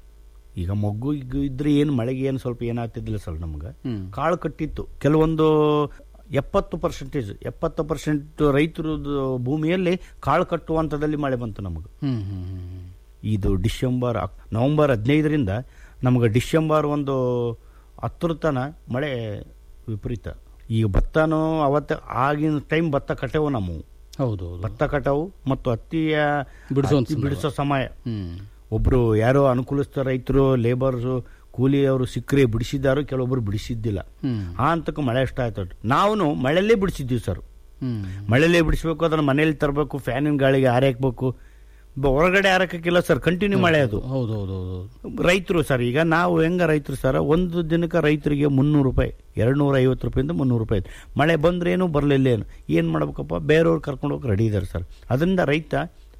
ಈಗ ಮೊಗ್ಗು ಈಗ ಇದ್ರೆ ಏನು ಮಳೆಗೆ ಏನು ಸ್ವಲ್ಪ ಏನಾಗ್ತಿದ್ದಿಲ್ಲ ಸರ್ ನಮ್ಗೆ
ಹ್ಮ್.
ಕಾಳು ಕಟ್ಟಿತ್ತು ಕೆಲವೊಂದು ಎಪ್ಪತ್ತು ಪರ್ಸೆಂಟೇಜ್ ಎಪ್ಪತ್ತು ಪರ್ಸೆಂಟ್ ರೈತರದ್ದು ಭೂಮಿಯಲ್ಲಿ ಕಾಳು ಕಟ್ಟುವಂಥದ್ದಲ್ಲಿ ಮಳೆ ಬಂತು ನಮಗೆ
ಹ್ಮ್ ಹ್ಮ್ ಹ್ಮ್
ಇದು ಡಿಸೆಂಬರ್ ಅಕ್- ನವೆಂಬರ್ ಹದಿನೈದರಿಂದ ನಮಗೆ ಡಿಸೆಂಬರ್ ಒಂದು ಹತ್ತರ ತನ ಮಳೆ ವಿಪರೀತ ಈಗ ಭತ್ತನೂ ಅವತ್ತ ಆಗಿನ ಟೈಮ್ ಭತ್ತ ಕಟ್ಟೆವು ನಾವು
ಹೌದು ಹೌದು
ಭತ್ತ ಕಟಾವು ಮತ್ತು ಹತ್ತಿಯ
ಬಿಡಿಸುವಂತ
ಹತ್ತಿ ಬಿಡಿಸೋ ಸಮಯ
ಹ್ಮ್
ಒಬ್ರು ಯಾರೋ ಅನುಕೂಲಿಸ್ತ ರೈತರು ಲೇಬರ್ಸು ಕೂಲಿಯವರು ಸಿಕ್ಕರೆ ಬಿಡಿಸಿದ್ದಾರು ಕೆಲವೊಬ್ರು ಬಿಡಿಸಿದ್ದಿಲ್ಲ
ಹ್ಮ್
ಆ ಅಂತಕ್ಕೆ ಮಳೆ ಅಷ್ಟ ಆಯ್ತು ನಾವು ಮಳೆಯಲ್ಲೇ ಬಿಡಿಸಿದ್ದೀವಿ ಸರ್
ಹ್ಮ್
ಮಳೆಯಲ್ಲೇ ಬಿಡಿಸ್ಬೇಕು ಅದನ್ನ ಮನೇಲಿ ತರಬೇಕು ಫ್ಯಾನಿನ ಗಾಳಿಗೆ ಹಾರಾಕ್ಬೇಕು ಬ- ಹೊರಗಡೆ ಹಾರಕ್ಕಿಲ್ಲ ಸರ್ ಕಂಟಿನ್ಯೂ ಮಳೆ ಅದು
ಹೌದು ಹೌದು ಹೌದು
ರೈತರು ಸರ್ ಈಗ ನಾವು ಹೆಂಗ ರೈತರು ಸರ್ ಒಂದು ದಿನಕ್ಕೆ ರೈತರಿಗೆ ಮುನ್ನೂರು ರೂಪಾಯಿ ಎರಡು ನೂರ ಐವತ್ತು ರೂಪಾಯಿಂದ ಮುನ್ನೂರು ರೂಪಾಯಿ ಮಳೆ ಬಂದ್ರೇನು ಬರಲಿಲ್ಲ ಏನು ಏನು ಮಾಡ್ಬೇಕಪ್ಪ ಬೇರೆಯವ್ರು ಕರ್ಕೊಂಡು ಹೋಗಿ ರೆಡಿ ಇದ್ದಾರೆ ಸರ್ ಅದರಿಂದ ರೈತ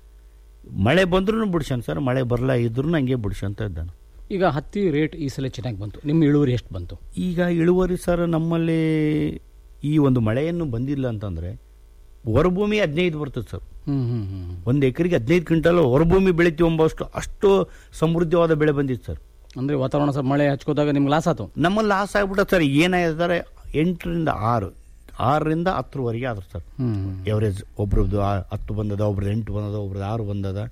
ಮಳೆ ಬಂದ್ರೂ ಬಿಡ್ಸನ್ ಸರ್ ಮಳೆ ಬರಲ್ಲ ಇದ್ರೂ ಹಂಗೆ ಬಿಡ್ಸಂತ ಇದ್ದಾನೆ
ಈಗ ಹತ್ತಿ ರೇಟ್ ಈ ಸಲ ಚೆನ್ನಾಗಿ ಬಂತು ನಿಮ್ಮ ಇಳುವರಿ ಎಷ್ಟು ಬಂತು
ಈಗ ಇಳುವರಿ ಸರ್ ನಮ್ಮಲ್ಲಿ ಈ ಒಂದು ಮಳೆಯನ್ನು ಬಂದಿಲ್ಲ ಅಂತಂದ್ರೆ ಹೊರಭೂಮಿ ಹದಿನೈದು ಬರ್ತದೆ ಸರ್
ಹ್ಮ್ ಹ್ಮ್ ಹ್ಮ್
ಒಂದು ಎಕರೆಗೆ ಹದಿನೈದು ಕ್ವಿಂಟಲ್ ಹೊರಭೂಮಿ ಬೆಳಿತೀವಿ ಎಂಬಷ್ಟು ಅಷ್ಟು ಸಮೃದ್ಧವಾದ ಬೆಳೆ ಬಂದಿತ್ತು ಸರ್
ಅಂದ್ರೆ ವಾತಾವರಣ ಸ್ವಲ್ಪ ಮಳೆ ಹಚ್ಕೋದಾಗ ನಿಮ್ಗೆ ಲಾಸ್ ಆತು
ನಮ್ಮ ಲಾಸ್ ಆಗ್ಬಿಟ್ಟ ಸರ್ ಏನಾಗಿದ್ದಾರೆ ಎಂಟರಿಂದ ಆರು ಆರರಿಂದ ಹತ್ತರವರೆಗೆ ಆದ್ರು ಸರ್
ಹ್ಮ್
ಎವರೇಜ್ ಒಬ್ರದ್ದು ಆ- ಹತ್ತು ಬಂದದ ಒಬ್ರದ್ದು ಎಂಟು ಬಂದದ ಒಬ್ರದ್ದು ಆರು ಬಂದದ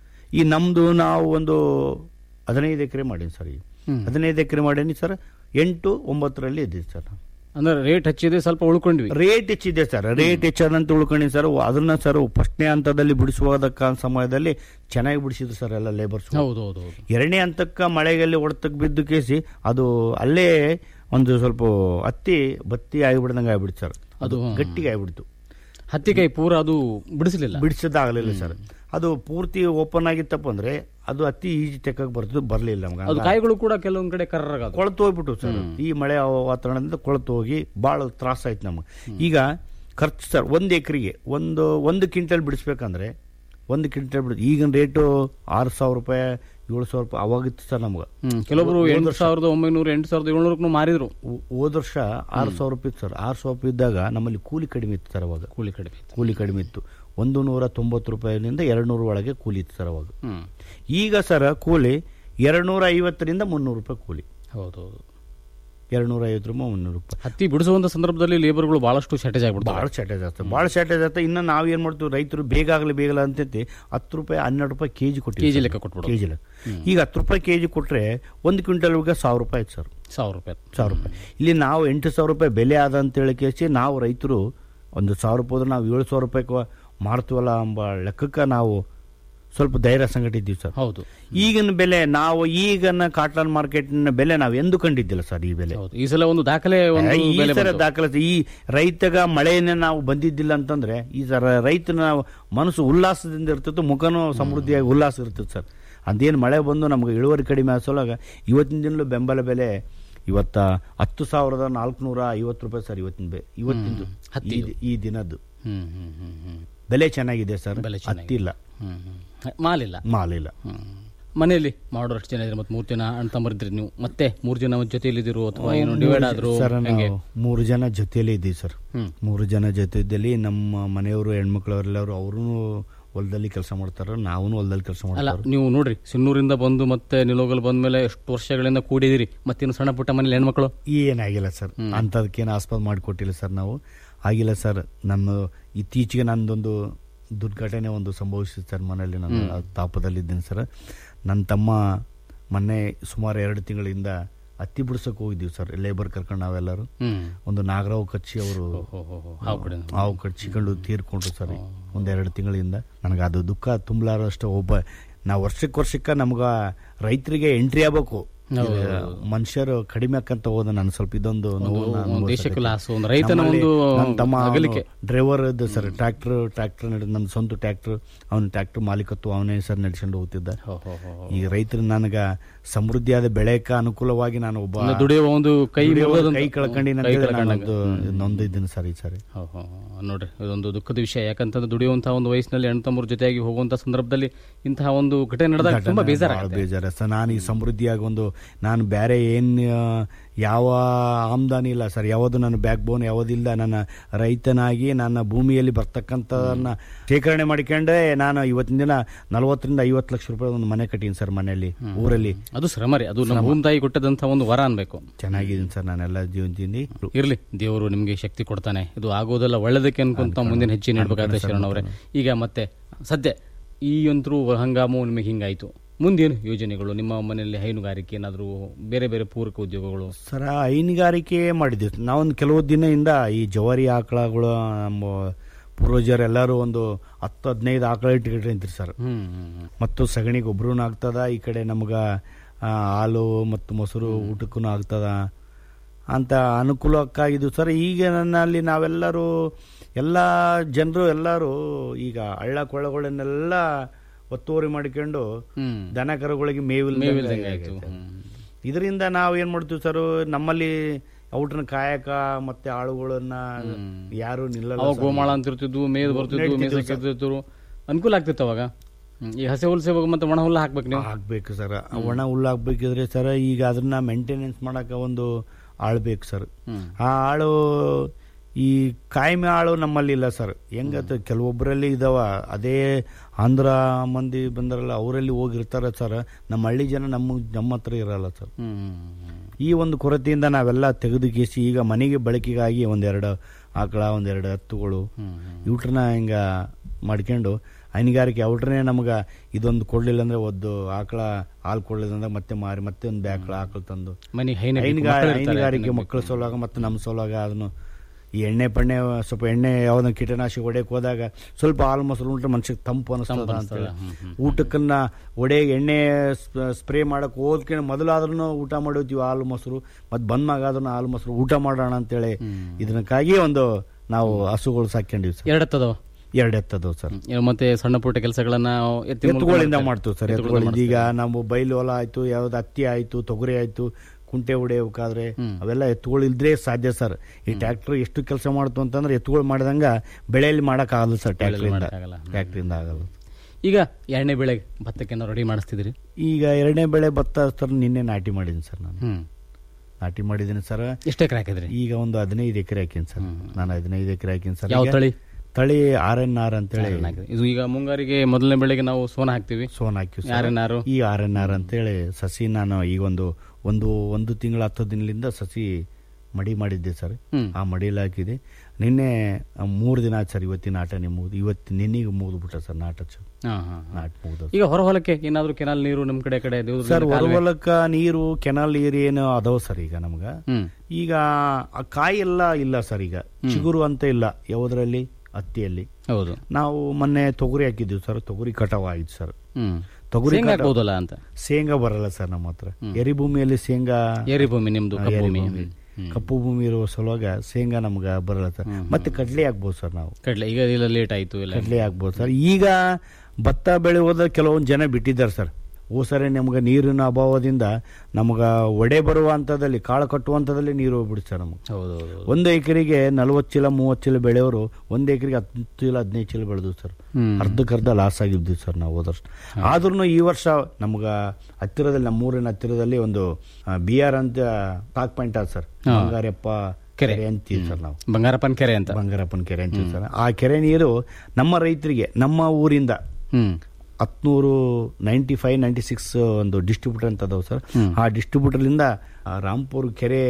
ಈ ನಮ್ದು ನಾವು ಒಂದು ಹದಿನೈದು ಎಕರೆ ಮಾಡೀನಿ ಸರ್ ಈಗ
ಹ್ಮ್.
ಹದಿನೈದು ಎಕರೆ ಮಾಡೀನಿ ಸರ್ ಎಂಟು ಒಂಬತ್ತರಲ್ಲಿ ಇದ್ದೀವಿ ಸರ್
ಅಂದ್ರೆ ರೇಟ್ ಹಚ್ಚಿದೆ ಸ್ವಲ್ಪ ಉಳ್ಕೊಂಡ್ವಿ
ರೇಟ್ ಹೆಚ್ಚಿದೆ ಸರ್ ರೇಟ್ ಹೆಚ್ಚಾದಂತ ಉಳ್ಕೊಂಡಿ ಸರ್ ಅದನ್ನ ಸರ್ ಫಸ್ಟ್ನೇ ಹಂತದಲ್ಲಿ ಬಿಡಿಸುವುದಕ್ಕ ಸಮಯದಲ್ಲಿ ಚೆನ್ನಾಗಿ ಬಿಡಿಸಿದ್ರು ಸರ್ ಎಲ್ಲ ಲೇಬರ್ಸ್
ಹೌದು ಹೌದು ಹೌದು
ಎರಡನೇ ಹಂತಕ್ಕ ಮಳೆಗಲ್ಲಿ ಹೊಡೆತಕ್ಕೆ ಬಿದ್ದು ಕೇಸಿ ಅದು ಅಲ್ಲೇ ಒಂದು ಸ್ವಲ್ಪ ಹತ್ತಿ ಬತ್ತಿ ಆಗಿಬಿಡ್ದಂಗೆ ಆಗ್ಬಿಡ್ತು ಸರ್ ಅದು
ಅದು, ಹ್ಮ್.
ಗಟ್ಟಿಗೆ ಆಗ್ಬಿಡ್ತು
ಹತ್ತಿಕಾಯಿ ಪೂರ ಅದು ಬಿಡಿಸಲಿಲ್ಲ
ಬಿಡಿಸೋದಾಗಲಿಲ್ಲ ಸರ್ ಅದು ಪೂರ್ತಿ ಓಪನ್ ಆಗಿತ್ತಪ್ಪ ಅಂದ್ರೆ ಅದು ಹತ್ತಿ ಈಜಿ ತೆಕ್ಕಕ್ಕೆ ಬರ್ತದೆ ಬರಲಿಲ್ಲ
ಅದು
ನಮ್ಗೆ
ಕಾಯಿಗಳು ಕೂಡ ಕೆಲವೊಂದ್ ಕಡೆ ಕರ್ರಾಗ
ಕೊಳತು ಹೋಗ್ಬಿಟ್ಟು ಸರ್ ಈ ಮಳೆ ವಾತಾವರಣದಿಂದ ಕೊಳತು ಹೋಗಿ ಭಾಳ ತ್ರಾಸ ಆಯ್ತು ನಮಗೆ ಈಗ ಖರ್ಚು ಸರ್ ಒಂದು ಎಕರೆಗೆ ಒಂದು ಒಂದು ಕ್ವಿಂಟಲ್ ಬಿಡಿಸ್ಬೇಕಂದ್ರೆ ಒಂದು ಕ್ವಿಂಟಲ್ ಬಿಡಿಸ್ ಈಗಿನ ರೇಟು ಆರು ಸಾವಿರ ರೂಪಾಯಿ ಏಳು ಸಾವಿರ ರೂಪಾಯಿ ಅವಾಗಿತ್ತು ಸರ್ ನಮ್ಗೆ
ಹ್ಮ್ ಕೆಲವೊಬ್ರು
ಹೋದ
ಎಂಟು
ವರ್ಷ-
ಸಾವಿರದ ಒಂಬೈನೂರ ಎಂಟು ಸಾವಿರದ ಏಳ್ನೂರಕ್ಕೂ ಮಾರಿದ್ರು
ಹೋದ ವರ್ಷ ಆರು ಸಾವಿರ ರೂಪಾಯಿ ಇತ್ತು ಸರ್ ಆರು ಸಾವಿರ ರೂಪಾಯಿ ಇದ್ದಾಗ ನಮ್ಮಲ್ಲಿ ಕೂಲಿ ಕಡಿಮೆ ಇತ್ತು ಸರ್ ಅವಾಗ
ಕೂಲಿ ಕಡಿಮೆ
ಕೂಲಿ ಕಡಿಮೆ ಇತ್ತು ಒಂದು ನೂರ ತೊಂಬತ್ತು ರೂಪಾಯಿನಿಂದ ಎರಡು ನೂರು ಒಳಗೆ ಕೂಲಿ ಇತ್ತು ಸರ್ ಅವಾಗ
ಹ್ಮ್
ಈಗ ಸರ್ ಕೂಲಿ ಎರಡು ನೂರ ಐವತ್ತರಿಂದ ಮುನ್ನೂರು ರೂಪಾಯಿ ಕೂಲಿ
ಹೌದು ಹೌದು
ಎರಡು ನೂರ ಐವತ್ತು ರೂಪಾಯಿ ಮುನ್ನೂರು ರೂಪಾಯಿ
ಹತ್ತಿ ಬಿಡಿಸುವಂತ ಸಂದರ್ಭದಲ್ಲಿ ಲೇಬರ್ಗಳು ಬಹಳಷ್ಟು ಶಾರ್ಟೇಜ್ ಆಗ್ಬಿಡ್ತಾರೆ
ಭಾಳ ಶಾರ್ಟೇಜ್ ಆಗ್ತದೆ ಭಾಳ ಶಾರ್ಟೇಜ್ ಆಗ್ತದೆ ಇನ್ನು ನಾವು ಏನು ಮಾಡ್ತೀವಿ ರೈತರು ಬೇಗ ಆಗಲಿ ಬೇಗಲ್ಲ ಅಂತಂತಿ ಹತ್ತು ರೂಪಾಯಿ ಹನ್ನೆರಡು ರೂಪಾಯಿ ಕೆಜಿ ಕೊಟ್ಟು
ಕೆಜಿ ಲೆಕ್ಕ ಕೊಟ್ಬಿಡೋದು.
ಕೆಜಿ ಲೆಕ್ಕ ಈಗ ಹತ್ತು ರೂಪಾಯಿ ಕೆಜಿ ಕೊಟ್ಟರೆ ಒಂದು ಕ್ವಿಂಟಲ್ಗೆ ಸಾವಿರ ರೂಪಾಯಿ ಆಯ್ತು ಸರ್
ಸಾವಿರ ರೂಪಾಯಿ
ಸಾವಿರ ರೂಪಾಯಿ ಇಲ್ಲಿ ನಾವು ಎಂಟು ಸಾವಿರ ರೂಪಾಯಿ ಬೆಲೆ ಆದ ಅಂತ ಹೇಳಿ ಕೇಸಿ ನಾವು ರೈತರು ಒಂದು ಸಾವಿರ ರೂಪಾಯಿ ಹೋದ್ರೆ ನಾವು ಏಳು ಸಾವಿರ ರೂಪಾಯಿ ಮಾರ್ತೀವಲ್ಲ ಎಂಬ ಲೆಕ್ಕಕ್ಕೆ ನಾವು ಸ್ವಲ್ಪ ಧೈರ್ಯ ಸಂಘಟಿದ್ದೀವಿ ಸರ್
ಹೌದು
ಈಗಿನ ಬೆಲೆ ನಾವು ಈಗಿನ ಕಾಟನ್ ಮಾರ್ಕೆಟ್ನ ಬೆಲೆ ನಾವು ಎಂದು ಕಂಡಿದ್ದಿಲ್ಲ ಸರ್ ಈ ಬೆಲೆ
ಹೌದು ಈ ಸಲ ಒಂದು ದಾಖಲೆ ಒಂದು
ಈ
ಬೆಲೆ
ಸರ
ಬಂತು.
ದಾಖಲಾತಿ ಈ ರೈತಗ ಮಳೆಯನ್ನೇ ನಾವು ಬಂದಿದ್ದಿಲ್ಲ ಅಂತಂದ್ರೆ ಈ ಸರ ರೈತನ ಮನಸ್ಸು ಉಲ್ಲಾಸದಿಂದ ಇರ್ತಿತ್ತು ಮುಖನೂ ಸಮೃದ್ಧಿಯಾಗಿ ಉಲ್ಲಾಸ ಇರ್ತಿತ್ತು ಸರ್ ಅದೇನು ಮಳೆ ಬಂದು ನಮ್ಗೆ ಇಳುವರಿ ಕಡಿಮೆ ಆಸೋಲಾಗ ಇವತ್ತಿನ ದಿನಲೂ ಬೆಂಬಲ ಬೆಲೆ ಇವತ್ತ ಹತ್ತು ಸಾವಿರದ ನಾಲ್ಕುನೂರ ಐವತ್ತು ರೂಪಾಯಿ ಸರ್ ಇವತ್ತಿನ ಬೆ ಇವತ್ತಿಂದು
ಹತ್ತಿ
ಈ- ಈ ದಿನದ್ದು
ಹ್ಮ್ ಹ್ಮ್ ಹ್ಮ್ ಹ್ಮ್
ಬೆಲೆ ಚೆನ್ನಾಗಿದೆ ಸರ್
ಬೆಲೆ
ಹತ್ತಿ ಇಲ್ಲ
ಹ್ಮ್ ಹ್ಮ್ ಮಾಲಿಲ್ಲ
ಮಾಲಿಲ್ಲ
ಮನೆಯಲ್ಲಿ ಮಾಡೋರು ಎಷ್ಟು ಜನ ಇದ್ರೆ ಮತ್ತೆ ಮೂರು ಜನ ಅಣ್ಣ ತಮ್ಮರಿದ್ರಿ ನೀವು ಮತ್ತೆ ಮೂರು ಜನ ಜೊತೆಯಲ್ಲಿದ್ದೀರು ಅಥವಾ ಏನು ಡಿವೈಡ್ ಆದ್ರು
ಸರ್
ಹೆಂಗೆ
ನಾವು ಮೂರು ಜನ ಜೊತೆಯಲ್ಲೇ ಇದ್ದೀವಿ ಸರ್
ಹ್ಮ್.
ಮೂರು ಜನ ಜೊತೆಯಲ್ಲಿ ನಮ್ಮ ಮನೆಯವರು ಹೆಣ್ಮಕ್ಳವರೆಲ್ಲವರು ಅವರು ಹೊಲದಲ್ಲಿ ಕೆಲಸ ಮಾಡ್ತಾರ ನಾವು ಹೊಲದಲ್ಲಿ ಕೆಲಸ
ಅಲ್ಲ
ಮಾಡ್ತಾರ
ನೀವು ನೋಡ್ರಿ ಸಿನ್ನೂರಿಂದ ಬಂದು ಮತ್ತೆ ನಿಲೋಗಲ್ ಬಂದ ಮೇಲೆ ಎಷ್ಟು ವರ್ಷಗಳಿಂದ ಕೂಡಿದಿರಿ ಮತ್ತಿನ್ನು ಸಣ್ಣ ಪುಟ್ಟ ಮನೇಲಿ ಹೆಣ್ಮಕ್ಳು
ಏನಾಗಿಲ್ಲ ಸರ್ ಅಂಥದಕ್ಕೇನು ಆಸ್ಪದ ಮಾಡಿಕೊಟ್ಟಿಲ್ಲ ಸರ್ ನಾವು ಆಗಿಲ್ಲ ಸರ್ ನನ್ನ ಇತ್ತೀಚೆಗೆ ನಂದೊಂದು ದುರ್ಘಟನೆ ಒಂದು ಸಂಭವಿಸಿದೆ ಸರ್ ಮನೆಯಲ್ಲಿ ನಾನು
ಹ್ಮ್.
ಆ ತಾಪದಲ್ಲಿದ್ದೀನಿ ಸರ್ ನನ್ನ ತಮ್ಮ ಮೊನ್ನೆ ಸುಮಾರು ಎರಡು ತಿಂಗಳಿಂದ ಹತ್ತಿ ಬಿಡ್ಸಕ್ಕೆ ಹೋಗಿದ್ದೀವಿ ಸರ್ ಲೇಬರ್ ಕರ್ಕೊಂಡು ನಾವೆಲ್ಲರೂ
ಹ್ಮ್.
ಒಂದು ನಾಗರಾವ್ ಕಚ್ಚಿ ಅವರು
ಹಾವು ಕಡೆ.
ಹಾವು ಕಚ್ಚಿಕೊಂಡು ತೀರ್ಕೊಂಡ್ರು ಸರ್ ಒಂದೆರಡು ತಿಂಗಳಿಂದ ನನಗೆ ಅದು ದುಃಖ ತುಂಬಲಾರಷ್ಟು ಒಬ್ಬ ನಾವು ವರ್ಷಕ್ಕೆ ವರ್ಷಕ್ಕೆ ನಮ್ಗೆ ರೈತರಿಗೆ ಎಂಟ್ರಿ ಆಗ್ಬೇಕು
ಹೌದು,
ಇದು ಮನುಷ್ಯರು ಕಡಿಮೆ ಆಕ್ಕಂತ ಹೋದ ನಾನು ಸ್ವಲ್ಪ ಇದೊಂದು ನೋವನ್ನ
ಒಂದು
ಅನುಭವಿಸ್ತಾ
ದೇಶಕ್ಕೆ
ಇದ್ದೀನಿ.
ಲಾಸು, ಒಂದು ರೈತನ
ನಮ್ಮಲ್ಲಿ
ಒಂದು
ನನ್ನ ತಮ್ಮ
ಅಗಲಿಕೆ.
ಡ್ರೈವರ್ ಇದ್ದ ಸರ್ ಟ್ರ್ಯಾಕ್ಟರ್ ಟ್ರ್ಯಾಕ್ಟರ್ ನಡೆದ ನನ್ನ ಸ್ವಂತ ಟ್ರ್ಯಾಕ್ಟರ್ ಅವನ ಟ್ರ್ಯಾಕ್ಟರ್ ಮಾಲೀಕತ್ವ ಅವನೇ ಸರ್ ನಡೆಸ್ಕೊಂಡು ಹೋಗ್ತಿದ್ದ ಈಗ ರೈತರು ನನಗ ಸಮೃದ್ಧಿಯಾದ ಬೆಳೆಕ ಅನುಕೂಲವಾಗಿ ನಾನು ಒಬ್ಬ
ಒಂದು ದುಡಿಯುವ ಒಂದು ಕೈ
ದುಡಿಯುವ
ಮುರಿದಂತ-
ಕೈ ಕಳ್ಕೊಂಡಿನ
ಕೈ
ನಾನು
ಕಳ್ಕೊಂಡಂಗೆ.
ಒಂದು ನೊಂದಿದ್ದೀನಿ ಸರ್ ಈ ಸರಿ
ಹೋ, ಹೋ, ಹೋ. ನೋಡ್ರಿ ಇದೊಂದು ದುಃಖದ ವಿಷಯ ಯಾಕಂತಂದ್ರೆ ದುಡಿಯುವಂತಹ ಒಂದು ವಯಸ್ಸಿನಲ್ಲಿ ಅಣ್ಣ ತಮ್ಮರ ಜೊತೆಯಾಗಿ ಹೋಗುವಂತಹ ಸಂದರ್ಭದಲ್ಲಿ ಇಂತಹ ಒಂದು ಘಟನೆ ನಡೆದಾಗ
ಘಟನೆ
ತುಂಬಾ
ಭಾಳ
ಬೇಜಾರಾಗುತ್ತೆ
ಬೇಜಾರ ಸರ್ ನಾನು ಈ ಸಮೃದ್ಧಿಯಾಗಿ ಒಂದು ನಾನು ಬೇರೆ ಏನು ಯಾವ ಆಮ್ದಾನಿ ಇಲ್ಲ ಸರ್ ಯಾವುದು ನನ್ನ ಬ್ಯಾಕ್ ಬೋನ್ ಯಾವುದಿಲ್ಲ ನನ್ನ ರೈತನಾಗಿ ನನ್ನ ಭೂಮಿಯಲ್ಲಿ ಬರ್ತಕ್ಕಂಥದನ್ನ ಶೇಖರಣೆ ಮಾಡಿಕೊಂಡ್ರೆ ನಾನು ಇವತ್ತಿನ ದಿನ ನಲವತ್ತರಿಂದ ಐವತ್ತು ಲಕ್ಷ ರೂಪಾಯಿ ಒಂದು ಮನೆ ಕಟ್ಟೀನಿ ಸರ್ ಮನೆಯಲ್ಲಿ ಊರಲ್ಲಿ
ಅದು ಶ್ರಮ ರೀ ಅದು ನಮ್ಮ ಭೂಮಿ ತಾಯಿ ಕೊಟ್ಟದಂತ ಒಂದು ವರ ಅನ್ಬೇಕು
ಚೆನ್ನಾಗಿದ್ದೀನಿ ಸರ್ ನಾನೆಲ್ಲ ಜೀವನದಿಂದ
ಇರ್ಲಿ ದೇವರು ನಿಮಗೆ ಶಕ್ತಿ ಕೊಡ್ತಾನೆ ಇದು ಆಗೋದೆಲ್ಲ ಒಳ್ಳೇದಕ್ಕೆ ಅನ್ಕೊಂತ ಮುಂದಿನ ಹೆಚ್ಚಿನ ನೀಡಬೇಕಾಗುತ್ತೆ ಶರಣ್ ಅವರೇ ಈಗ ಮತ್ತೆ ಸದ್ಯ ಈ ಅಂತರೂ ಹಂಗಾಮು ನಿಮಗೆ ಹಿಂಗಾಯ್ತು ಮುಂದೇನು ಯೋಜನೆಗಳು ನಿಮ್ಮ ಮನೆಯಲ್ಲಿ ಹೈನುಗಾರಿಕೆ ಏನಾದರೂ ಬೇರೆ ಬೇರೆ ಪೂರಕ ಉದ್ಯೋಗಗಳು
ಸರ ಹೈನುಗಾರಿಕೆ ಮಾಡಿದ್ದೀವಿ ನಾವೊಂದು ಕೆಲವು ದಿನದಿಂದ ಈ ಜವಾರಿ ಆಕಳಗಳು ನಮ್ಮ ಪೂರ್ವಜರೆಲ್ಲರೂ ಒಂದು ಹತ್ತು ಹದಿನೈದು ಆಕಳ ಇಟ್ಕೊಂಡಿರ್ತೀರಿ ಸರ್ ಮತ್ತು ಸಗಣಿ ಗೊಬ್ಬರನು ಆಗ್ತದ ಈ ಕಡೆ ನಮ್ಗೆ ಆ, ಹಾಲು ಮತ್ತು ಮೊಸರು ಊಟಕ್ಕೂ ಆಗ್ತದ ಅಂತ ಅನುಕೂಲಕ್ಕಾಗಿದ್ದು ಸರ್ ಈಗ ನನ್ನಲ್ಲಿ ನಾವೆಲ್ಲರೂ ಎಲ್ಲ ಜನರು ಎಲ್ಲರೂ ಈಗ ಹಳ್ಳ ಕೊಳ್ಳಗಳನ್ನೆಲ್ಲ ಒತ್ತುವರಿ ಮಾಡಿಕೊಂಡು ದನ ಕರುಗಳಿಗೆ ಮೇವಿಲ್ದಂಗೆ
ಮೇವಿಲ್ದಂಗೆ ಆಯ್ತು.
ಆಗೈತೆ. ಇದರಿಂದ ನಾವು ಏನ್ ಮಾಡ್ತೀವಿ ಸರ್ ನಮ್ಮಲ್ಲಿ ಔಟ್ನ ಕಾಯಕ ಮತ್ತೆ ಆಳುಗಳನ್ನ ಯಾರು ನಿಲ್ಲಲ್ಲ
ಅವಾಗ
ಸರ್.
ಗೋಮಾಳ ಅಂತ ಇರ್ತಿದ್ವು ಮೇದ್ ಬರ್ತಿದ್ವು
ನಡೀತಿದ್ವು
ಮೇಸಕ್ಕೆ
ಸರ್.
ಇರ್ತಿದ್ರು ಅನುಕೂಲ ಆಗ್ತಿತ್ತು ಅವಾಗ ಹ್ಮ್. ಈ ಹಸೆ ಹುಲ್ಸೆ ಮತ್ತೆ ಒಣ ಹುಲ್ಲ ಹಾಕ್ಬೇಕು ನೀವು
ಹಾಕ್ಬೇಕು ಸರ್ ಒಣ ಹುಲ್ಲು ಹಾಕ್ಬೇಕಿದ್ರೆ ಸರ್ ಈಗ ಅದನ್ನ ಮೇಂಟೆನೆನ್ಸ್ ಮಾಡಕ ಒಂದು ಆಳು ಬೇಕು ಸರ್ ಆ ಆಳು ಈ ಕಾಯಮೆ ಆಳು ನಮ್ಮಲ್ಲಿ ಇಲ್ಲ ಸರ್ ಹೆಂಗತ್ತ ಕೆಲವೊಬ್ಬರಲ್ಲಿ ಇದಾವ ಅದೇ ಆಂಧ್ರ ಮಂದಿ ಬಂದರಲ್ಲ ಅವರಲ್ಲಿ ಹೋಗಿರ್ತಾರೆ ಸರ್ ನಮ್ಮ ಹಳ್ಳಿ ಜನ ನಮ್ಮ ನಮ್ಮ ಹತ್ರ ಇರಲ್ಲ ಸರ್ ಈ ಒಂದು ಕೊರತೆಯಿಂದ ನಾವೆಲ್ಲ ತೆಗೆದುಕೇಸಿ ಈಗ ಮನೆಗೆ ಬಳಕೆಗಾಗಿ ಒಂದೆರಡು ಆಕಳ ಒಂದೆರಡು ಹತ್ತುಗಳು ಇವ್ರನ್ನ ಹಿಂಗ ಮಾಡ್ಕೊಂಡು ಹೈನುಗಾರಿಕೆ ಔಟ್ರನೇ ನಮ್ಗೆ ಇದೊಂದು ಕೊಡ್ಲಿಲ್ಲ ಅಂದ್ರೆ ಒಂದು ಆಕಳ ಹಾಲು ಕೊಡ್ಲಿಲ್ಲ ಅಂದ್ರೆ ಮತ್ತೆ ಮಾರಿ ಮತ್ತೆ ಒಂದು ಆಕಳ ಆಕಳ ತಂದು
ಮನೆಗೆ ಹೈನುಗಾರಿಕೆ
ಹೈನುಗಾ-
ಮಕ್ಕಳು ಇರ್ತಾರೆ,
ಹೈನುಗಾರಿಕೆ
ಅದನ್ನ
ಮಕ್ಕಳ ಸೋಲಾಗ ಮತ್ತು ನಮ್ಮ ಸೋಲಾಗ ಅದನ್ನು ಈ ಎಣ್ಣೆ ಪಣ್ಣೆ ಸ್ವಲ್ಪ ಎಣ್ಣೆ ಯಾವ್ದೋ ಕೀಟನಾಶಕ ಹೊಡೆಯಕ್ಕೆ ಹೋದಾಗ ಸ್ವಲ್ಪ ಹಾಲು ಮೊಸರು ಉಂಟ್ರೆ ಮನುಷ್ಯಗೆ ತಂಪು ಅನಿಸ್ತದ
ತಂಪು
ಅಂತೇಳಿ
ಅನಿಸ್ತದ, ಹ್ಮ್,
ಊಟಕ್ಕನ್ನ ಒಡೆ ಎಣ್ಣೆ ಸ್ಪ್ರೇ ಮಾಡಕ್ ಹೋದ್ಕೊಂಡು ಮೊದಲಾದ್ರೂ ಊಟ ಮಾಡಿರ್ತೀವಿ ಹಾಲು ಮೊಸರು ಮತ್ತೆ ಬಂದ್ಮಾಗ ಅದನ್ನ ಹಾಲು ಮೊಸರು ಊಟ ಮಾಡೋಣ ಅಂತೇಳಿ ಇದಕ್ಕಾಗಿ ಒಂದು ನಾವು ಹಸುಗಳು ಸಾಕೊಂಡಿವಿ ಸರ್
ಎರಡು ಎತ್ತದವ
ಎರಡು ಎತ್ತದವು ಸರ್
ಏನು ಮತ್ತೆ ಸಣ್ಣ ಪುಟ್ಟ ಕೆಲಸಗಳನ್ನ ಎತ್ತಿ ಮೂಲಕ
ಎತ್ತುಗಳಿಂದ
ಮಾಡ್ತಾರೆ.
ಮಾಡ್ತೀವಿ ಸರ್
ಎತ್ತುಗಳಿಂದ
ಎತ್ತುಗಳಿಂದ ಈಗ ನಾವು ಬೈಲು ಹೊಲ ಆಯ್ತು ಯಾವ್ದು ಹತ್ತಿ ಆಯ್ತು ತೊಗರಿ ಆಯ್ತು ಕುಂಟೆ ಹೊಡೆಯಬೇಕಾದ್ರೆ ಅವೆಲ್ಲ ಎತ್ತುಗಳು ಇಲ್ದ್ರೆ ಸಾಧ್ಯ ಸರ್ ಈ ಟ್ರ್ಯಾಕ್ಟರ್ ಎಷ್ಟು ಕೆಲಸ ಮಾಡ್ತು ಅಂತಂದ್ರೆ ಎತ್ತುಗಳು ಮಾಡಿದಂಗ ಬೆಳೆಯಲ್ಲಿ ಮಾಡಕ್ ಆಗಲ್ಲ ಸರ್ ಟ್ರ್ಯಾಕ್ಟರ್
ಮಾಡಕ್ಕಾಗಲ್ಲ.
ಟ್ರ್ಯಾಕ್ಟರಿಂದ ಆಗಲ್ಲ
ಈಗ ಎರಡನೇ ಬೆಳೆ ಭತ್ತಕ್ಕೆ ರೆಡಿ ಮಾಡಿಸ್ತಿದ್ರಿ
ಈಗ ಎರಡನೇ ಬೆಳೆ ಭತ್ತ ಸರ್ ನಿನ್ನೆ ನಾಟಿ ಮಾಡಿದ್ದೀನಿ ಸರ್ ನಾನು
ಹ್ಮ್
ನಾಟಿ ಮಾಡಿದ್ದೀನಿ ಸರ್
ಎಷ್ಟು ಎಕರೆ ಹಾಕಿದ್ರಿ
ಈಗ ಒಂದು ಹದಿನೈದು ಎಕರೆ ಹಾಕಿನಿ ಸರ್ ನಾನು ಹದಿನೈದು ಎಕರೆ ಹಾಕಿನಿ ಸರ್
ಯಾವ
ಈಗ
ತಳಿ?
ತಳಿ ಆರ್ ಎನ್ ಆರ್ ಅಂತೇಳಿ
ಇದು ಈಗ ಮುಂಗಾರಿಗೆ ಮೊದಲನೇ ಬೆಳೆಗೆ ನಾವು ಸೋನ ಹಾಕ್ತಿವಿ
ಸೋನ್ ಹಾಕಿವಿ
ಆರ್ ಎನ್ ಆರ್
ಈ ಆರ್ ಎನ್ ಆರ್ ಅಂತೇಳಿ ಸಸಿ ನಾನು ಈಗ ಒಂದು ಒಂದು ಒಂದು ತಿಂಗಳ ಹತ್ತು ದಿನದಿಂದ ಸಸಿ ಮಡಿ ಮಾಡಿದ್ದೆ ಸರ್
ಹ್ಮ್.
ಆ ಮಡಿಯಲ್ಲಿ ಹಾಕಿದೆ ನಿನ್ನೆ ಆ, ಮೂರು ದಿನ ಆಯ್ತು ಸರ್ ಇವತ್ತಿನ ಆಟ ಮುಗಿದು ಇವತ್ತು ನಿನ್ನೆಗೆ ಮುಗಿದ್ಬಿಟ್ಟ ಸರ್ ನಾಟ ಸರ್
ಹಾ, ಹಾ, ಹಾ.
ನಾಟ ಮುಗಿದ
ಈಗ ಹೊರ ಹೊಲಕ್ಕೆ ಏನಾದ್ರು ಕೆನಾಲ್ ನೀರು ನಿಮ್ ಕಡೆ ಕಡೆ ದೇವ್ರ
ಸರ್
ಕಾಲುವೆ?
ಹೊರವಲಕ್ಕ ನೀರು ಕೆನಾಲ್ ನೀರು ಏನು ಅದಾವ ಸರ್ ಈಗ ನಮ್ಗ
ಹ್ಮ್.
ಈಗ ಆ ಕಾಯಿ ಎಲ್ಲ ಇಲ್ಲ ಸರ್ ಈಗ ಚಿಗುರು ಅಂತ ಇಲ್ಲ ಯಾವುದರಲ್ಲಿ ಹತ್ತಿಯಲ್ಲಿ
ಹೌದು
ನಾವು ಮೊನ್ನೆ ತೊಗರಿ ಹಾಕಿದ್ವಿ ಸರ್ ತೊಗರಿ ಕಟಾವ್ ಆಯ್ತು ಸರ್
ಹ್ಮ್.
ತೊಗರಿ
ಶೇಂಗಾ
ಕಟಾವ್-
ಹಾಕ್ಬೋದಲ್ಲ ಅಂತ
ಶೇಂಗಾ ಬರಲ್ಲ ಸರ್ ನಮ್ಮ ಹತ್ರ ಎರಿ ಭೂಮಿಯಲ್ಲಿ ಶೇಂಗಾ
ಎರಿ ಭೂಮಿ ನಿಮ್ದು,
ಹಾ,
ಕಪ್ಪು
ಎರಿ
ಭೂಮಿ.
ಭೂಮಿ. ಕಪ್ಪು ಭೂಮಿ ಇರುವ ಸಲುವಾಗ ಶೇಂಗಾ ನಮ್ಗ ಬರಲ್ಲ ಸರ್ ಮತ್ತೆ ಕಡ್ಲೆ ಹಾಕ್ಬೋದು ಸರ್ ನಾವು
ಕಡ್ಲೆ ಈಗ ಇಲ್ಲ ಲೇಟ್ ಆಯ್ತು ಇಲ್ಲ
ಕಡ್ಲೆ ಹಾಕ್ಬೋದು ಸರ್ ಈಗ ಭತ್ತ ಬೆಳೆಯೋದ ಕೆಲವೊಂದು ಜನ ಬಿಟ್ಟಿದ್ದಾರೆ ಸರ್ ಓ ಸರಿ ನಮ್ಗೆ ನೀರಿನ ಅಭಾವದಿಂದ ನಮ್ಗ ಒಡೆ ಬರುವ ಹಂತದಲ್ಲಿ ಕಾಳು ಕಟ್ಟುವ ಹಂತದಲ್ಲಿ ನೀರು ಹೋಗ್ಬಿಡುತ್ತೆ ಸರ್ ನಮ್ಗೆ
ಹೌದು ಹೌದು
ಒಂದು ಎಕರೆಗೆ ನಲವತ್ತು ಚೀಲ ಮೂವತ್ತು ಚೀಲ ಬೆಳೆಯೋರು ಒಂದು ಎಕರೆಗೆ ಹತ್ತು ಚೀಲ ಹದಿನೈದು ಚೀಲ ಬೆಳೆದು ಸರ್
ಹ್ಮ್.
ಅರ್ಧಕ್ಕರ್ಧ ಲಾಸ್ ಆಗಿದ್ವಿ ಸರ್ ನಾವು ಹೋದಷ್ಟು ಆದ್ರೂ ಈ ವರ್ಷ ನಮ್ಗ ಹತ್ತಿರದಲ್ಲಿ ನಮ್ಮೂರಿನ ಹತ್ತಿರದಲ್ಲಿ ಒಂದು ಬಿ ಆರ್ ಅಂತ ಟಾಕ್ ಪಾಯಿಂಟ್ ಆದ ಸರ್
ಹಾ.
ಬಂಗಾರಪ್ಪ
ಕೆರೆ.
ಕೆರೆ ಅಂತೀವಿ ಸರ್ ನಾವು
ಬಂಗಾರಪ್ಪನ ಕೆರೆ ಅಂತ
ಬಂಗಾರಪ್ಪನ ಕೆರೆ ಅಂತೀವಿ ಸರ್ ಆ ಕೆರೆ ನೀರು ನಮ್ಮ ರೈತರಿಗೆ ನಮ್ಮ ಊರಿಂದ
ಹ್ಮ್
ಹತ್ನೂರು ನೈಂಟಿ ಫೈವ್ ನೈಂಟಿ ಸಿಕ್ಸ್ ಒಂದು ಡಿಸ್ಟ್ರಿಬ್ಯೂಟರ್ ಅಂತ ಅದಾವ ಸರ್
ಹ್ಮ್.
ಆ ಡಿಸ್ಟ್ರಿಬ್ಯೂಟರ್ಲಿಂದ ಆ ರಾಂಪುರ್ ಕೆರೆ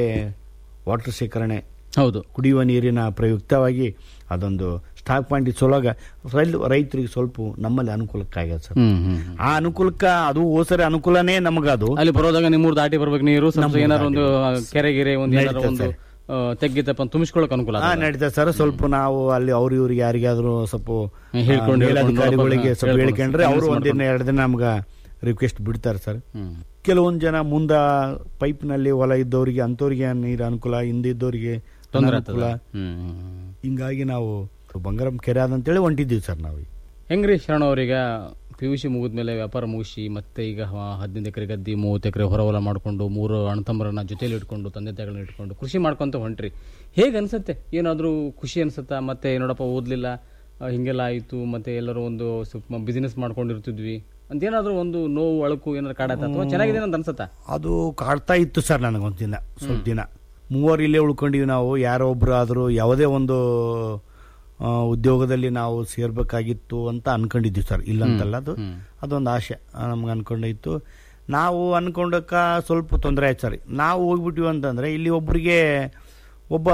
ವಾಟರ್ ಶೇಖರಣೆ
ಹೌದು
ಕುಡಿಯುವ ನೀರಿನ ಪ್ರಯುಕ್ತವಾಗಿ ಅದೊಂದು ಸ್ಟಾಕ್ ಪಾಯಿಂಟ್ ಸೊಲಾಗ ರೈತರಿಗೆ ಸ್ವಲ್ಪ ನಮ್ಮಲ್ಲಿ ಅನುಕೂಲಕ್ಕಾಗ್ಯದ ಸರ್
ಹ್ಮ್, ಹ್ಮ್, ಹ್ಮ್.
ಆ ಅನುಕೂಲಕ್ಕ ಅದು ಓಸರಿ ಅನುಕೂಲನೇ ನಮಗದು
ಅಲ್ಲಿ ಬರೋದಾಗ ನಿಮ್ಮೂರ್ ದಾಟಿ ಬರ್ಬೇಕು ನೀರು ಸ್ವಲ್ಪ
ನಮ್ಮೂರ್
ಏನಾರು
ದಾಟಿ
ಒಂದು ಕೆರೆ ಗಿರೆ ಒಂದು ಏನಾರು
ನಡೀತದೆ
ಒಂದು
ಸರ್.
ಆ, ತೆಗ್ಗಿತಪ್ಪ ತುಂಬಿಸ್ಕೊಳಕ್ ಅನುಕೂಲ
ಹಾ
ಆಗ್ತದೆ.
ನಡೀತದೆ ಸರ್ ಸ್ವಲ್ಪ ನಾವು ಅಲ್ಲಿ ಅವ್ರ ಇವ್ರಿಗೆ ಯಾರಿಗಾದ್ರೂ ಸ್ವಲ್ಪ
ಹ್ಮ್, ಹೇಳ್ಕೊಂಡು,
ಆ, ಮೇಲಧಿಕಾರಿಗಳಿಗೆ
ಹೇಳ್ಕೊಂಡು,
ಸ್ವಲ್ಪ
ಹೇಳ್ಕೊಂಡು,
ಹೇಳ್ಕೊಂಡ್ರೆ ಅವರು
convince
ಒಂದಿನ
ಮಾಡ್ಕೊಂಡು.
ಎರಡು ದಿನ ನಮ್ಗ ರಿಕ್ವೆಸ್ಟ್ ಬಿಡ್ತಾರೆ ಸರ್
ಹ್ಮ್.
ಕೆಲವೊಂದು ಜನ ಮುಂದ ಪೈಪ್ ನಲ್ಲಿ ಹೊಲ ಇದ್ದವರಿಗೆ ಅಂತವ್ರಿಗೆ ನೀರು ಅನುಕೂಲ ಹಿಂದಿದ್ದವರಿಗೆ
ತೊಂದ್ರೆ
ಅನುಕೂಲ
ಆಗ್ತದೆ. ಹ್ಮ್, ಹ್ಮ್, ಹ್ಮ್.
ಹಿಂಗಾಗಿ ನಾವು ಬಂಗಾರಂ ಕೆರೆ ಅದಂತೇಳಿ ಹೊಂಟಿದ್ದೀವಿ ಸರ್ ನಾವು
ಹೆಂಗ್ರಿ ಶರಣ ಅವ್ರೀಗ ಪಿ ಯು ಸಿ ಮುಗಿದ್ಮೇಲೆ ವ್ಯಾಪಾರ ಮುಗಿಸಿ ಮತ್ತೆ ಈಗ ಹ- ಹದಿನೈದು ಎಕರೆ ಗದ್ದಿ ಮೂವತ್ತು ಎಕರೆ ಹೊರವಲ ಮಾಡಿಕೊಂಡು ಮೂರು ಅಣ್ಣತಮ್ಮರನ್ನ ಜೊತೆಲಿ ಇಟ್ಕೊಂಡು ತಂದೆ ತಾಯಿಗಳನ್ನ ಇಟ್ಕೊಂಡು ಕೃಷಿ ಮಾಡ್ಕೊಂತ ಹೊಂಟ್ರಿ ಹೇಗೆ ಅನ್ಸುತ್ತೆ ಏನಾದರೂ ಖುಷಿ ಅನ್ಸುತ್ತಾ ಮತ್ತೆ ನೋಡಪ್ಪ ಓದ್ಲಿಲ್ಲ ಆ, ಹಿಂಗೆಲ್ಲ ಆಯಿತು ಮತ್ತೆ ಎಲ್ಲರೂ ಒಂದು ಸ್ವಲ್ಪ ಬಿಸಿನೆಸ್ ಮಾಡ್ಕೊಂಡಿರ್ತಿದ್ವಿ ಅಂತೇನಾದ್ರೂ ಒಂದು ನೋವು ಅಳಕು ಏನಾದ್ರು ಕಾಡತ್ತ ಅಥವಾ ಚೆನ್ನಾಗಿದೆ ಅಂತ ಅನ್ಸತ್ತಾ
ಅದು ಕಾಡ್ತಾ ಇತ್ತು ಸರ್ ನನಗೊಂದು ದಿನ ಸ್ವಲ್ಪ ದಿನ ಮೂವರು ಇಲ್ಲೇ ಉಳ್ಕೊಂಡಿವಿ ನಾವು ಯಾರೋ ಒಬ್ರು ಆದರೂ ಯಾವುದೇ ಒಂದು ಆ, ಉದ್ಯೋಗದಲ್ಲಿ ನಾವು ಸೇರ್ಬೇಕಾಗಿತ್ತು ಅಂತ ಅನ್ಕೊಂಡಿದ್ವಿ ಸರ್ ಇಲ್ಲ ಅಂತಲ್ಲ ಅದು ಅದೊಂದು ಆಸೆ ನಮ್ಗೆ ಅನ್ಕೊಂಡಿತ್ತು ನಾವು ಅನ್ಕೊಂಡಕ್ಕ ಸ್ವಲ್ಪ ತೊಂದರೆ ಆಯ್ತು ಸರ್ ನಾವು ಹೋಗ್ಬಿಟ್ಟಿವಿ ಅಂತಂದ್ರೆ ಇಲ್ಲಿ ಒಬ್ಬರಿಗೆ ಒಬ್ಬ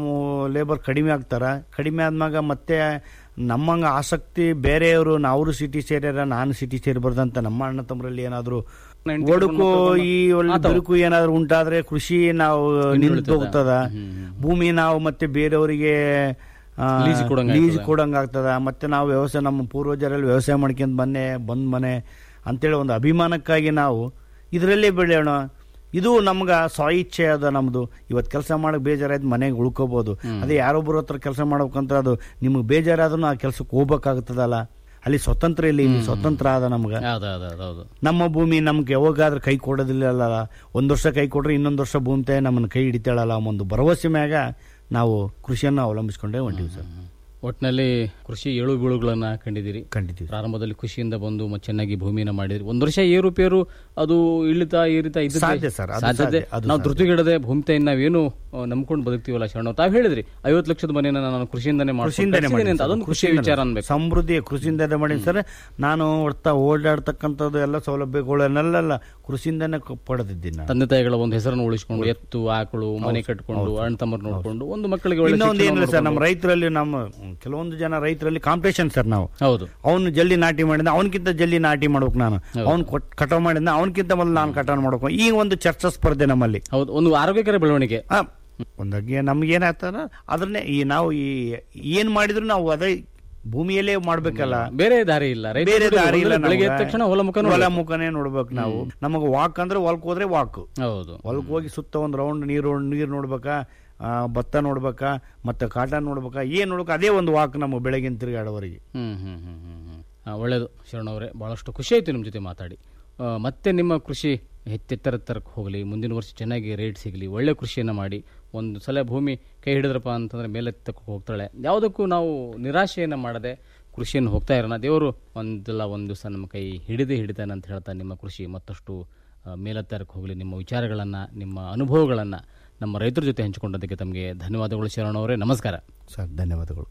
ಲೇಬರ್ ಕಡಿಮೆ ಆಗ್ತಾರ ಕಡಿಮೆ ಆದ್ಮ್ಯಾಗ ಮತ್ತೆ ನಮ್ಮಂಗ ಆಸಕ್ತಿ ಬೇರೆಯವರು ಅವರು ಸಿಟಿ ಸೇರ್ಯಾರ ನಾನು ಸಿಟಿ ಸೇರ್ಬಾರ್ದಂತ ನಮ್ಮ ಅಣ್ಣ ತಮ್ಮರಲ್ಲಿ ಏನಾದ್ರು
ಹೆಂಡ್ತಿ
ಒಡುಕು
ಮಕ್ಕಳು
ಈ ಒಳ್ಳೆ
ಆತವ.
ಬಿರುಕು ಏನಾದ್ರು ಉಂಟಾದ್ರೆ ಕೃಷಿ ನಾವು ನಿಂತು ಹೋಗ್ತದ ಭೂಮಿ ನಾವು ಮತ್ತೆ ಬೇರೆಯವರಿಗೆ ಆ,
ಲೀಸ್ ಕೊಡಂಗ್
ಲೀಸ್
ಆಗ್ತದ.
ಕೊಡಂಗ್ ಆಗ್ತದ ಮತ್ತೆ ನಾವು ವ್ಯವಸಾಯ ನಮ್ಮ ಪೂರ್ವಜರಲ್ಲಿ ವ್ಯವಸಾಯ ಮಾಡ್ಕೊಂಡ್ ಬನ್ನೆ ಬಂದ್ ಮನೆ ಅಂತೇಳಿ ಒಂದು ಅಭಿಮಾನಕ್ಕಾಗಿ ನಾವು ಇದರಲ್ಲೇ ಬೆಳೆಯೋಣ ಇದು ನಮ್ಗೆ ಸ್ವಇಚ್ಛೆ ಅದ ನಮ್ದು ಇವತ್ತು ಕೆಲಸ ಮಾಡಕ್ ಬೇಜಾರಾಯ್ತು ಮನೆಗೆ ಉಳ್ಕೋಬಹುದು ಅದೇ ಯಾರೊಬ್ಬರ ಹತ್ರ ಕೆಲಸ ಮಾಡ್ಬೇಕಂತ ಅದು ನಿಮ್ಗೆ ಬೇಜಾರಾದ್ರೂ ಆ ಕೆಲ್ಸಕ್ಕೆ ಹೋಗ್ಬೇಕಾಗ್ತದಲ್ಲ ಅಲ್ಲಿ ಸ್ವತಂತ್ರ ಇಲ್ಲ ಇಲ್ಲಿ ಸ್ವತಂತ್ರ ಅದ ನಮ್ಗೆ
ಹೌದು ಹೌದು ಹೌದು ಹೌದು
ನಮ್ಮ ಭೂಮಿ ನಮ್ಗೆ ಯಾವಾಗಾದ್ರೂ ಕೈ ಕೊಡೋದಿಲ್ಲ ಒಂದ್ ವರ್ಷ ಕೈ ಕೊಟ್ರೆ ಇನ್ನೊಂದು ವರ್ಷ ಭೂಮಿ ತಾಯಿ ನಮ್ಮನ್ನ ಕೈ ಹಿಡಿತಾಳಲ್ಲ ಒಂದು ಭರವಸೆ ಮ್ಯಾಗ ನಾವು ಕೃಷಿಯನ್ನು ಅವಲಂಬಿಸ್ಕೊಂಡೇ ಹೊಂಟಿವಿ ಸರ್
ಒಟ್ಟಿನಲ್ಲಿ ಕೃಷಿ ಏಳು ಬೀಳುಗಳನ್ನ ಕಂಡಿದ್ದೀರಿ
ಕಂಡಿದ್ದೀವಿ
ಪ್ರಾರಂಭದಲ್ಲಿ ಖುಷಿಯಿಂದ ಬಂದು ಮ- ಚೆನ್ನಾಗಿ ಭೂಮಿನ ಮಾಡಿದ್ರಿ ಒಂದ್ ವರ್ಷ ಏರುಪೇರು ಅದು ಇಳಿತಾ ಏರಿತಾ ಇದ್ದದ್ದೇ
ಸಾಧ್ಯ ಸರ್, ಅದು
ಸಾಧ್ಯತೆ
ಸಾಧ್ಯ, ಅದು
ನಾವು
ಸಾಧ್ಯ.
ಧೃತಿಗಿಡದೆ ಭೂಮಿ ತಾಯಿನ ನಾವೇನು ಆ, ನಂಬ್ಕೊಂಡು ಬದುಕ್ತೀವಲ್ಲ ಶರಣ ತಾವ್ ಹೇಳಿದ್ರಿ ಐವತ್ತು ಲಕ್ಷದ ಮನೆನ ನಾನು ಕೃಷಿಯಿಂದನೇ
ಕೃಷಿಯಿಂದನೇ
ಮಾಡ್ಕೊಂಡು
ಮಾಡೀನಿ
ಅಂತ
ಸರ್.
ಅದೊಂದು ಖುಷಿಯ
ಕೃಷಿಯಿಂದನೇ.
ವಿಚಾರ ಅನ್ಬೇಕು
ಸಮೃದ್ಧಿ ಕೃಷಿಯಿಂದನೇ ಮಾಡೀನಿ ಸರ್ ನಾನು ಒಡ್ತಾ ಓಡಾಡ್ತಕ್ಕಂಥದ್ದು ಎಲ್ಲ ಸೌಲಭ್ಯಗಳನ್ನೆಲ್ಲ ಕೃಷಿಯಿಂದನೇ ಕ- ಪಡೆದಿದ್ದೀನಿ ನಾನು
ತಂದೆ ತಾಯಿಗಳ ಒಂದು ಹೆಸರನ್ನು ಉಳಿಸ್ಕೊಂಡು ಎತ್ತು ಆಕಳು ಮನೆ ಕಟ್ಕೊಂಡು ಅಣ್ಣ ತಮ್ಮರು ನೋಡ್ಕೊಂಡು ಒಂದು ಮಕ್ಕಳಿಗೆ ಒಳ್ಳೆ
ಇನ್ನೊಂದು
ಶಿಕ್ಷಣ
ಏನಿಲ್ಲ ಸರ್ ನಮ್ಮ
ನೋಡ್ಕೊಂಡು-
ರೈತರಲ್ಲಿ ನಮ್ಮ ಕೆಲವೊಂದು ಜನ ರೈತರಲ್ಲಿ ಕಾಂಪಿಟೇಷನ್ ಸರ್ ನಾವು
ಹೌದು
ಅವನು ಜಲ್ದಿ ನಾಟಿ ಮಾಡಿದ ಅವನಕ್ಕಿಂತ ಜಲ್ದಿ ನಾಟಿ ಮಾಡ್ಬೇಕು ನಾನು ಅವ್ನು ಕಟಾವ್ ಮಾಡಿದ ಅವನಕ್ಕಿಂತ ಮೊದಲು ನಾನು ಕಟಾವ್ ಮಾಡ್ಬೇಕು ಈ ಒಂದು ಚರ್ಚಾ ಸ್ಪರ್ಧೆ ನಮ್ಮಲ್ಲಿ
ಹೌದು ಒಂದು ಆರೋಗ್ಯಕರ ಬೆಳವಣಿಗೆ
ಆ, ಒಂದಾಗಿ ನಮ್ಗೇನಾಗ್ತದ ಅದನ್ನೇ ಈ ನಾವು ಈ ಏನ್ ಮಾಡಿದ್ರು ನಾವು ಅದೇ ಭೂಮಿಯಲ್ಲೇ ಮಾಡ್ಬೇಕಲ್ಲ
ಬೇರೆ ದಾರಿ ಇಲ್ಲ ರೈತ
ಬೇರೆ
ಬಿಡು,
ದಾರಿ ಇಲ್ಲ
ಒಂದು ಬೆಳಿಗ್ಗೆ ಎದ್ದ
ನಮ್ಗೆ.
ತಕ್ಷಣ ಹೊಲ ಮುಖ
ಹೊಲ
ನೋಡ್ಬೇಕು.
ಮುಖನೇ ನೋಡ್ಬೇಕು ನಾವು ನಮಗೆ ವಾಕ್ ಅಂದ್ರೆ ಹೊಲಕ್ ಹೋದ್ರೆ ವಾಕ್
ಹೌದು
ಹೊಲಕ್ ಹೋಗಿ ಸುತ್ತ ಒಂದು ರೌಂಡ್ ನೀರು ನೀರು ನೋಡ್ಬೇಕಾ ಆ, ಭತ್ತ ನೋಡ್ಬೇಕಾ ಮತ್ತೆ ಕಾಟನ್ ನೋಡ್ಬೇಕಾ ಏನ್ ನೋಡ್ಬೇಕು ಅದೇ ಒಂದು ವಾಕ್ ನಮ್ಮ ಬೆಳಗಿನ ತಿರುಗಾಡೋವರೆಗೆ
ಹ್ಮ್ ಹ್ಮ್ ಹ್ಮ್ ಹ್ಮ್ ಹ್ಮ್. ಆ, ಒಳ್ಳೆಯದು ಶರಣ ಅವರೇ ಬಹಳಷ್ಟು ಖುಷಿ ಆಯ್ತು ನಿಮ್ಮ ಜೊತೆ ಮಾತಾಡಿ ಆ, ಮತ್ತೆ ನಿಮ್ಮ ಕೃಷಿ ಹೆಚ್ಚೆತ್ತರಕ್ಕೆ ಹೋಗಲಿ ಮುಂದಿನ ವರ್ಷ ಚೆನ್ನಾಗಿ ರೇಟ್ ಸಿಗಲಿ ಒಳ್ಳೆ ಕೃಷಿಯನ್ನು ಮಾಡಿ ಒಂದು ಸಲ ಭೂಮಿ ಕೈ ಹಿಡಿದ್ರಪ್ಪ ಅಂತಂದ್ರೆ ಮೇಲೆತ್ತಕ್ಕೆ ಹೋಗ್ತಾಳೆ ಯಾವುದಕ್ಕೂ ನಾವು ನಿರಾಶೆಯನ್ನು ಮಾಡದೆ ಕೃಷಿಯನ್ನು ಹೋಗ್ತಾ ಇರೋಣ ದೇವರು ಒಂದಲ್ಲ ಒಂದು ದಿವಸ ನಮ್ಮ ಕೈ ಹಿಡಿದೇ ಹಿಡಿತಾನೆ ಅಂತ ಹೇಳ್ತಾ ನಿಮ್ಮ ಕೃಷಿ ಮತ್ತಷ್ಟು ಆ, ಮೇಲೆತ್ತರಕ್ಕೆ ಹೋಗಲಿ ನಿಮ್ಮ ವಿಚಾರಗಳನ್ನು ನಿಮ್ಮ ಅನುಭವಗಳನ್ನು ನಮ್ಮ ರೈತರ ಜೊತೆ ಹಂಚಿಕೊಂಡದಕ್ಕೆ ತಮಗೆ ಧನ್ಯವಾದಗಳು ಶರಣ ಅವರೇ ನಮಸ್ಕಾರ
ಸರ್ ಧನ್ಯವಾದಗಳು